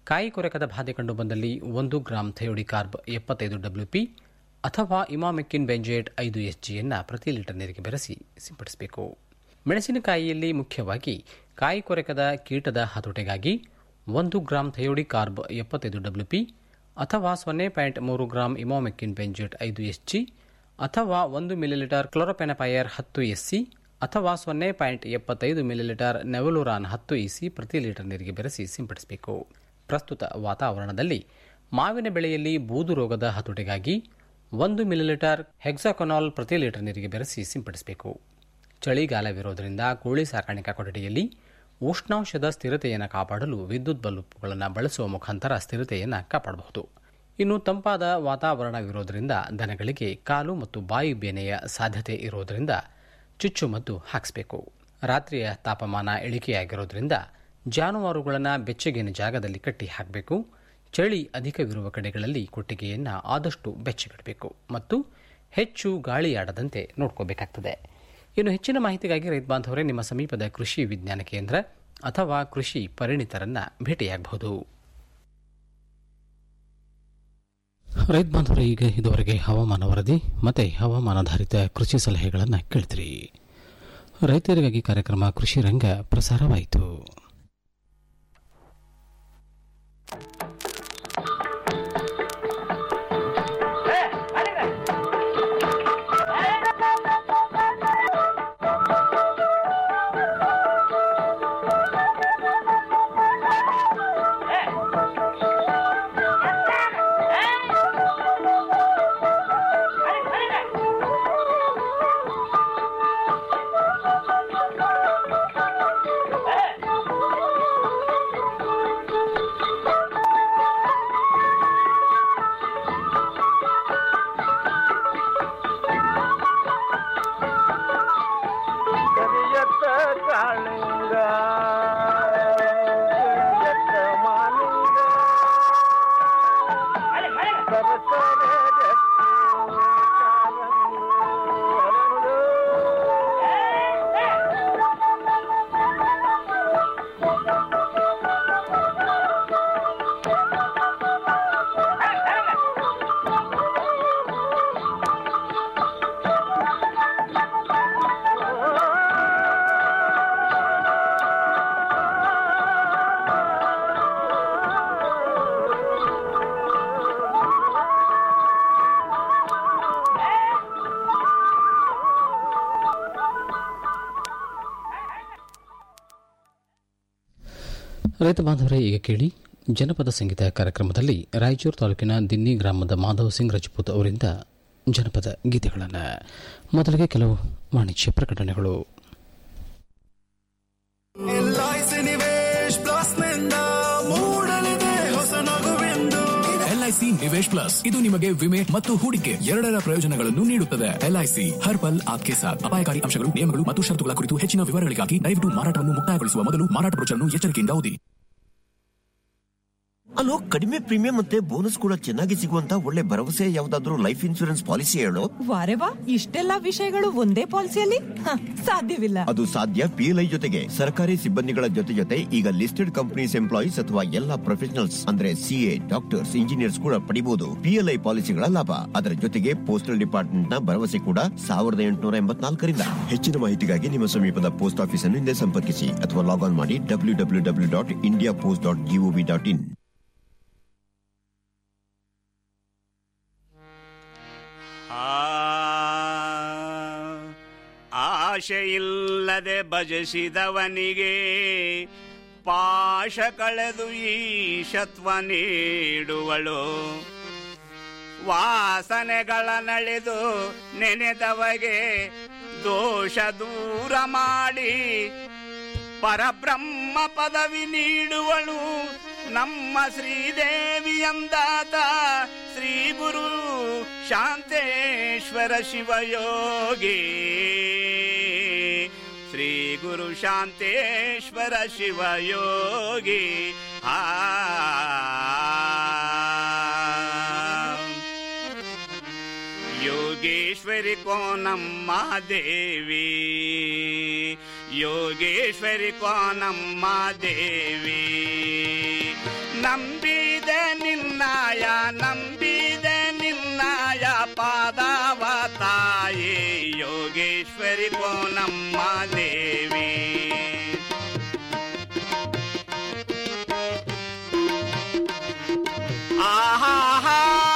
ಕಾಯಿ ಕೊರಕದ ಬಾಧೆ ಕಂಡುಬಂದಲ್ಲಿ ಒಂದು ಗ್ರಾಂ ಥಯೋಡಿಕಾರ್ಬ್ ಎಪ್ಪತ್ತೈದು ಡಬ್ಲ್ಯೂಪಿ ಅಥವಾ ಇಮಾಮೆಕ್ಕಿನ್ ಬೆಂಜೇಟ್ ಐದು ಎಸ್ ಜಿಯನ್ನು ಪ್ರತಿ ಲೀಟರ್ ನೀರಿಗೆ ಬೆರೆಸಿ ಸಿಂಪಡಿಸಬೇಕು ಮೆಣಸಿನಕಾಯಿಯಲ್ಲಿ ಮುಖ್ಯವಾಗಿ ಕಾಯಿ ಕೊರಕದ ಕೀಟದ ಹತೋಟೆಗಾಗಿ ಒಂದು ಗ್ರಾಂ ಥಯೋಡಿಕಾರ್ಬ್ ಎಪ್ಪತ್ತೈದು ಡಬ್ಲ್ಯೂಪಿ ಅಥವಾ ಸೊನ್ನೆ ಪಾಯಿಂಟ್ ಮೂರು ಗ್ರಾಂ ಇಮಾಮೆಕ್ಕಿನ್ ಬೆಂಜೇಟ್ ಐದು ಎಸ್ ಜಿ ಅಥವಾ ಒಂದು ಮಿಲಿಲೀಟರ್ ಕ್ಲೋರೋಪೆನಪೈಯರ್ ಹತ್ತು ಎಸ್ಸಿ ಅಥವಾ ಸೊನ್ನೆ ಪಾಯಿಂಟ್ ಎಪ್ಪತ್ತೈದು ಮಿಲಿಲೀಟರ್ ನೆವಲುರಾನ್ ಹತ್ತು ಇಸಿ ಪ್ರತಿ ಲೀಟರ್ ನೀರಿಗೆ ಬೆರೆಸಿ ಸಿಂಪಡಿಸಬೇಕು ಪ್ರಸ್ತುತ ವಾತಾವರಣದಲ್ಲಿ ಮಾವಿನ ಬೆಳೆಯಲ್ಲಿ ಬೂದು ರೋಗದ ಹತೋಟಿಗಾಗಿ ಒಂದು ಮಿಲಿಲೀಟರ್ ಹೆಕ್ಸಾಕೊನಾಲ್ ಪ್ರತಿ ಲೀಟರ್ ನೀರಿಗೆ ಬೆರೆಸಿ ಸಿಂಪಡಿಸಬೇಕು ಚಳಿಗಾಲವಿರೋದರಿಂದ ಕೋಳಿ ಸಾಕಾಣಿಕಾ ಕೊಠಡಿಯಲ್ಲಿ ಉಷ್ಣಾಂಶದ ಸ್ಥಿರತೆಯನ್ನು ಕಾಪಾಡಲು ವಿದ್ಯುತ್ ಬಲ್ಬುಗಳನ್ನು ಬಳಸುವ ಮುಖಾಂತರ ಸ್ಥಿರತೆಯನ್ನು ಕಾಪಾಡಬಹುದು ಇನ್ನು ತಂಪಾದ ವಾತಾವರಣವಿರೋದರಿಂದ ದನಗಳಿಗೆ ಕಾಲು ಮತ್ತು ಬಾಯಿ ಬೇನೆಯ ಸಾಧ್ಯತೆ ಇರೋದರಿಂದ ಚುಚ್ಚುಮದ್ದು ಹಾಕಿಸಬೇಕು ರಾತ್ರಿಯ ತಾಪಮಾನ ಇಳಿಕೆಯಾಗಿರೋದ್ರಿಂದ ಜಾನುವಾರುಗಳನ್ನು ಬೆಚ್ಚಗಿನ ಜಾಗದಲ್ಲಿ ಕಟ್ಟಿ ಹಾಕಬೇಕು ಚಳಿ ಅಧಿಕವಿರುವ ಕಡೆಗಳಲ್ಲಿ ಕೊಟ್ಟಿಗೆಯನ್ನು ಆದಷ್ಟು ಬೆಚ್ಚಗಿಡಬೇಕು ಮತ್ತು ಹೆಚ್ಚು ಗಾಳಿಯಾಡದಂತೆ ನೋಡ್ಕೋಬೇಕಾಗ್ತದೆ ಇನ್ನು ಹೆಚ್ಚಿನ ಮಾಹಿತಿಗಾಗಿ ರೈತ ಬಾಂಧವರೇ ನಿಮ್ಮ ಸಮೀಪದ ಕೃಷಿ ವಿಜ್ಞಾನ ಕೇಂದ್ರ ಅಥವಾ ಕೃಷಿ ಪರಿಣಿತರನ್ನ ಭೇಟಿಯಾಗಬಹುದು ರೈತ ಬಾಂಧವರೇ ಈಗ ಇದುವರೆಗೆ ಹವಾಮಾನ ವರದಿ ಮತ್ತೆ ಹವಾಮಾನಾಧಾರಿತ ಕೃಷಿ ಸಲಹೆಗಳನ್ನು ಕೇಳ್ತೀರಿ ರೈತರಿಗಾಗಿ ಕಾರ್ಯಕ್ರಮ ಕೃಷಿ ರಂಗ ಪ್ರಸಾರವಾಯಿತು ಕರಿಯತ್ತ ಕಾಳಿಂಗ ಕರಿಯತ್ತ ಮಾಲಿಂಗ ಸರಸರ ಗಟ್ಟಿ ಕಾಲಂದು ಹರಳು. ರೈತ ಬಾಂಧವರೇ ಈಗ ಕೇಳಿ ಜನಪದ ಸಂಗೀತ ಕಾರ್ಯಕ್ರಮದಲ್ಲಿ ರಾಯಚೂರು ತಾಲೂಕಿನ ದಿನ್ನಿ ಗ್ರಾಮದ ಮಾಧವ್ ಸಿಂಗ್ ರಜಪೂತ್ ಅವರಿಂದ ಜನಪದ ಗೀತೆಗಳನ್ನು ಮೊದಲಿಗೆ ಕೆಲವು ವಾಣಿಜ್ಯ ಪ್ರಕಟಣೆಗಳು ಎಲ್ಐಸಿ ನಿವೇಶ್ ಪ್ಲಸ್ ನಿಂದ ಮೂಡಲಿದೆ ಹೊಸ ನಗುವೆಂದು ಎಲ್ಐಸಿ ನಿವೇಶ್ ಪ್ಲಸ್ ಇದು ನಿಮಗೆ ವಿಮೆ ಮತ್ತು ಹೂಡಿಕೆ ಎರಡರ ಪ್ರಯೋಜನಗಳನ್ನು ನೀಡುತ್ತದೆ ಎಲ್ಐಸಿ ಹರ್ ಪಲ್ ಆಪ್ಕೆ ಸಾಥ್ ಅಪಾಯಕಾರಿ ಅಂಶಗಳು ನಿಯಮಗಳು ಮತ್ತು ಷರತ್ತುಗಳ ಕುರಿತು ಹೆಚ್ಚಿನ ವಿವರಗಳಿಗಾಗಿ ದಯವಿಟ್ಟು ಮಾರಾಟವನ್ನು ಮುಕ್ತಾಯಗೊಳಿಸುವ ಮೊದಲು ಮಾರಾಟ ಬ್ರೋಚರ್ನ್ನು ಎಚ್ಚರಿಕೆಯಿಂದ ಓದಿ ಅಲೋ ಕಡಿಮೆ ಪ್ರೀಮಿಯಂ ಮತ್ತೆ ಬೋನಸ್ ಕೂಡ ಚೆನ್ನಾಗಿ ಸಿಗುವಂತ ಒಳ್ಳೆ ಭರವಸೆ ಯಾವ್ದಾದ್ರು ಲೈಫ್ ಇನ್ಶೂರೆನ್ಸ್ ಪಾಲಿಸಿ ಹೇಳು ವಾರೆ ವಾ ಇಷ್ಟೆಲ್ಲ ವಿಷಯಗಳು ಒಂದೇ ಪಾಲಿಸಿಯಲ್ಲಿ ಹ, ಸಾಧ್ಯವಿಲ್ಲ ಅದು ಸಾಧ್ಯ ಪಿಎಲ್ಐ ಜೊತೆಗೆ ಸರ್ಕಾರಿ ಸಿಬ್ಬಂದಿಗಳ ಜೊತೆ ಜೊತೆ ಈಗ ಲಿಸ್ಟೆಡ್ ಕಂಪನೀಸ್ ಎಂಪ್ಲಾಯೀಸ್ ಅಥವಾ ಎಲ್ಲಾ ಪ್ರೊಫೆಷನಲ್ಸ್ ಅಂದ್ರೆ ಸಿಎ ಡಾಕ್ಟರ್ಸ್ ಇಂಜಿನಿಯರ್ಸ್ ಕೂಡ ಪಡಿಬಹುದು ಪಿಎಲ್ಐ ಪಾಲಿಸಿಗಳ ಲಾಭ ಅದರ ಜೊತೆಗೆ ಪೋಸ್ಟಲ್ ಡಿಪಾರ್ಟ್ಮೆಂಟ್ ನ ಭರವಸೆ ಕೂಡ ಸಾವಿರದ ಎಂಟುನೂರ ಎಂಬತ್ನಾಲ್ಕರಿಂದ ಹೆಚ್ಚಿನ ಮಾಹಿತಿಗಾಗಿ ನಿಮ್ಮ ಸಮೀಪದ ಪೋಸ್ಟ್ ಆಫೀಸ್ ಅನ್ನು ಹಿಂದೆ ಸಂಪರ್ಕಿಸಿ ಅಥವಾ ಲಾಗ್ ಆನ್ ಮಾಡಿ W W W dot India post dot G O V dot in ಆಶೆಯಿಲ್ಲದೆ ಭಜಿಸಿದವನಿಗೆ ಪಾಶ ಕಳೆದು ಈಶತ್ವ ನೀಡುವಳು ವಾಸನೆಗಳ ನಳೆದು ನೆನೆದವಗೆ ದೋಷ ದೂರ ಮಾಡಿ ಪರಬ್ರಹ್ಮ ಪದವಿ ನೀಡುವಳು ನಮ್ಮ ಶ್ರೀದೇವಿಯಂದಾತ ಶ್ರೀ ಗುರು ಶಾಂತೇಶ್ವರ ಶಿವಯೋಗಿ ಶ್ರೀ ಗುರು ಶಾಂತೇಶ್ವರ ಶಿವಯೋಗಿ ಆ ಯೋಗೇಶ್ವರಿ ಕೋನಮ್ಮ ದೇವಿ ಯೋಗೇಶ್ವರಿ ಕೋನಮ್ಮ ದೇವಿ ನಂಬಿ ನಿನ್ನಾಯ ನಂಬಿದೆ ನಿನ್ನಾಯ ಪಾದವ ತಾಯಿ ಯೋಗೇಶ್ವರಿ ಪೋನಮ್ಮ ದೇವಿ ಆಹಾ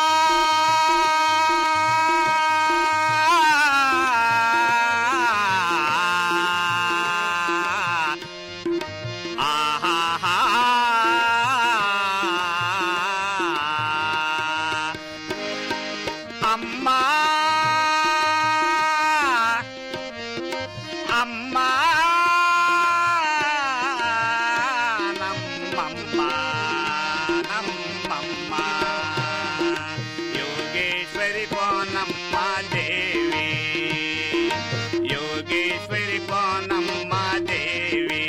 ಅಮ್ಮ ಅಮ್ಮ ನಮ್ಮಮ್ಮ ನಮ್ಮಮ್ಮ ಯೋಗೇಶ್ವರಿ ಪೋನಮ್ಮ ದೇವಿ ಯೋಗೇಶ್ವರಿ ಪೋನಮ್ಮ ದೇವಿ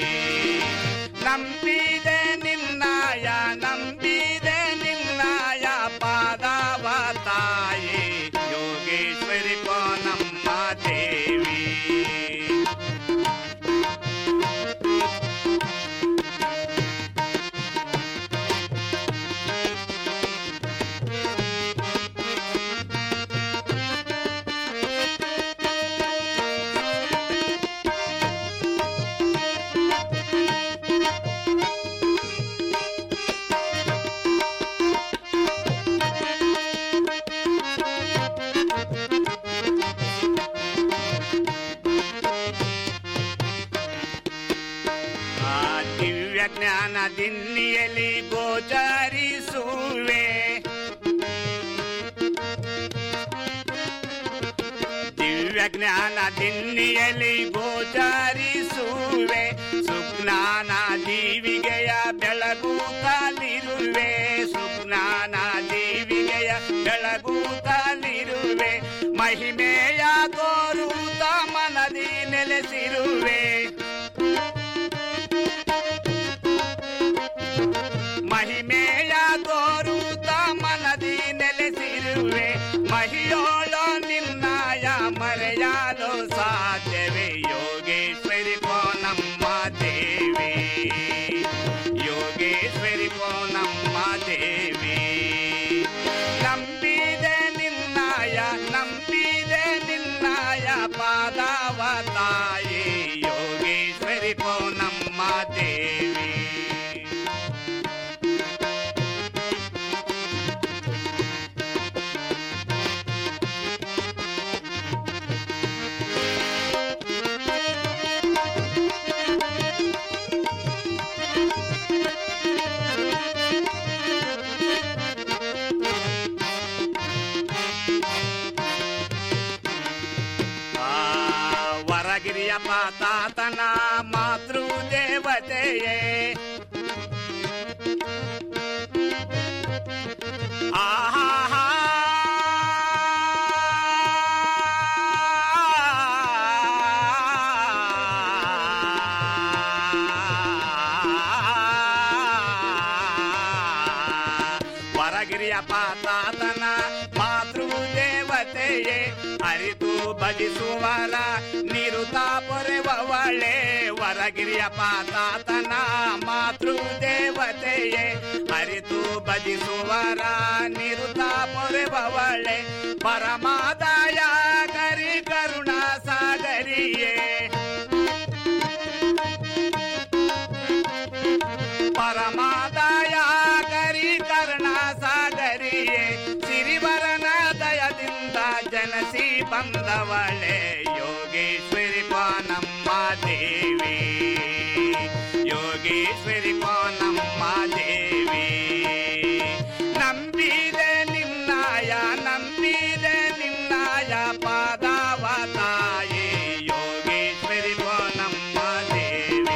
ನಂಬಿದೆ ನಿನ್ನಾಯ ನಂಬಿದೆ ನಿನ್ನಾಯ ಪಾದವ ತಾಯಿ ಯೋಗೇಶ್ವರಿ ಪೋನಮ್ಮ ದೇವಿ ಆ ದಿವ್ಯ ಜ್ಞಾನ ದಿನ್ನಿಯಲ್ಲಿ ಗೋಚರಿಸುವೆ ದಿವ್ಯ ಜ್ಞಾನ ದಿನ್ನಿಯಲ್ಲಿ ಗೋಚರಿಸುವೆ ಸುಜ್ಞಾನ ದೀವಿಗೆಯ ಬೆಳಗುತ್ತಲಿರುವೆ ಸುಜ್ಞಾನ ದೀವಿಗೆಯ ಬೆಳಗುತ್ತಲಿರುವೆ ಮಹಿಮೆಯ ತೋರುತ್ತ ಮನದಿ ನೆಲೆಸಿರುವೆ ಮಹಿಮೆಯ ತೋರುತ್ತ ಮನದಿ ನೆಲೆಸಿರುವೆ ಮಹಿಯೋಳು ನಿನ್ನಾಯ ಮರೆಯಲು ಸಾಧ್ಯವೇ ಯೋಗೇಶ್ವರಿ ಪೋನಮ್ಮ ದೇವಿ ಯೋಗೇಶ್ವರಿ ಪೋನಮ್ಮ ದೇವಿ ನಂಬಿದೆ ನಿನ್ನಾಯ ನಂಬಿದೆ ನಿನ್ನಾಯ ಪಾದವ ತಾಯಿ ಯೋಗೇಶ್ವರಿ ಪೋನಮ್ಮ ದೇವಿ ಆ, ವರಗಿರಿಯ ಪಾತಾತನ ಮಾತೃ ದೇವತೆಯೇ ಆಹಾ ವರಗಿರಿಯ ಪಾತಾತನ ಮಾತೃ ದೇವತೆಯೇ ಅರಿತು ಭಜಿಸುವರ ನಿರುತ ಪೊರೆವಳೆ ವರಗಿರಿಯ ಪಾತಾತನ ಮಾತೃ ದೇವತೆಯೇ ಅರಿತು ಭಜಿಸುವರ ನಿರುತ ಪೊರೆವಳೆ ಪರಮಾದಾಯ ಕರಿ ಕರುಣಾ ಸಾಗರಿಯೇ ಪರಮಾದಾಯ ಕರಿ ಕರ್ಣ ಸಾಗರಿಯೇ ಸಿರಿವರನ ದಯದಿಂದ ಜನಸಿ ಬಂದವಳೆ ಯೋಗೇಶ್ವರಿ ಪಾನಮ್ಮ ದೇವಿ ಯೋಗೇಶ್ವರಿ ಪಾನಮ್ಮ ದೇವಿ ನಂಬಿದೆ ನಿನ್ನಾಯ ನಂಬಿದೆ ನಿನ್ನಾಯ ಪಾದವ ತಾಯಿ ಯೋಗೇಶ್ವರಿ ಪಾನಮ್ಮ ದೇವಿ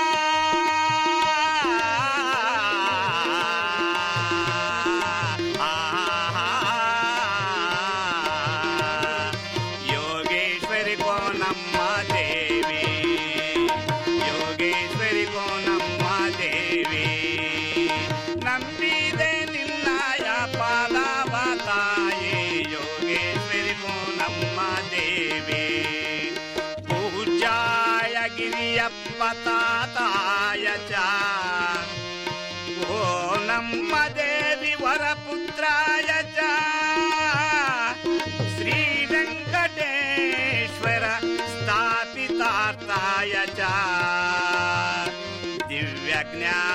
ಆ जगत्पताताय च ओ नम देवी वरपुत्राय च श्रीवेङ्कटेश्वर स्थापितार्थाय च दिव्यज्ञा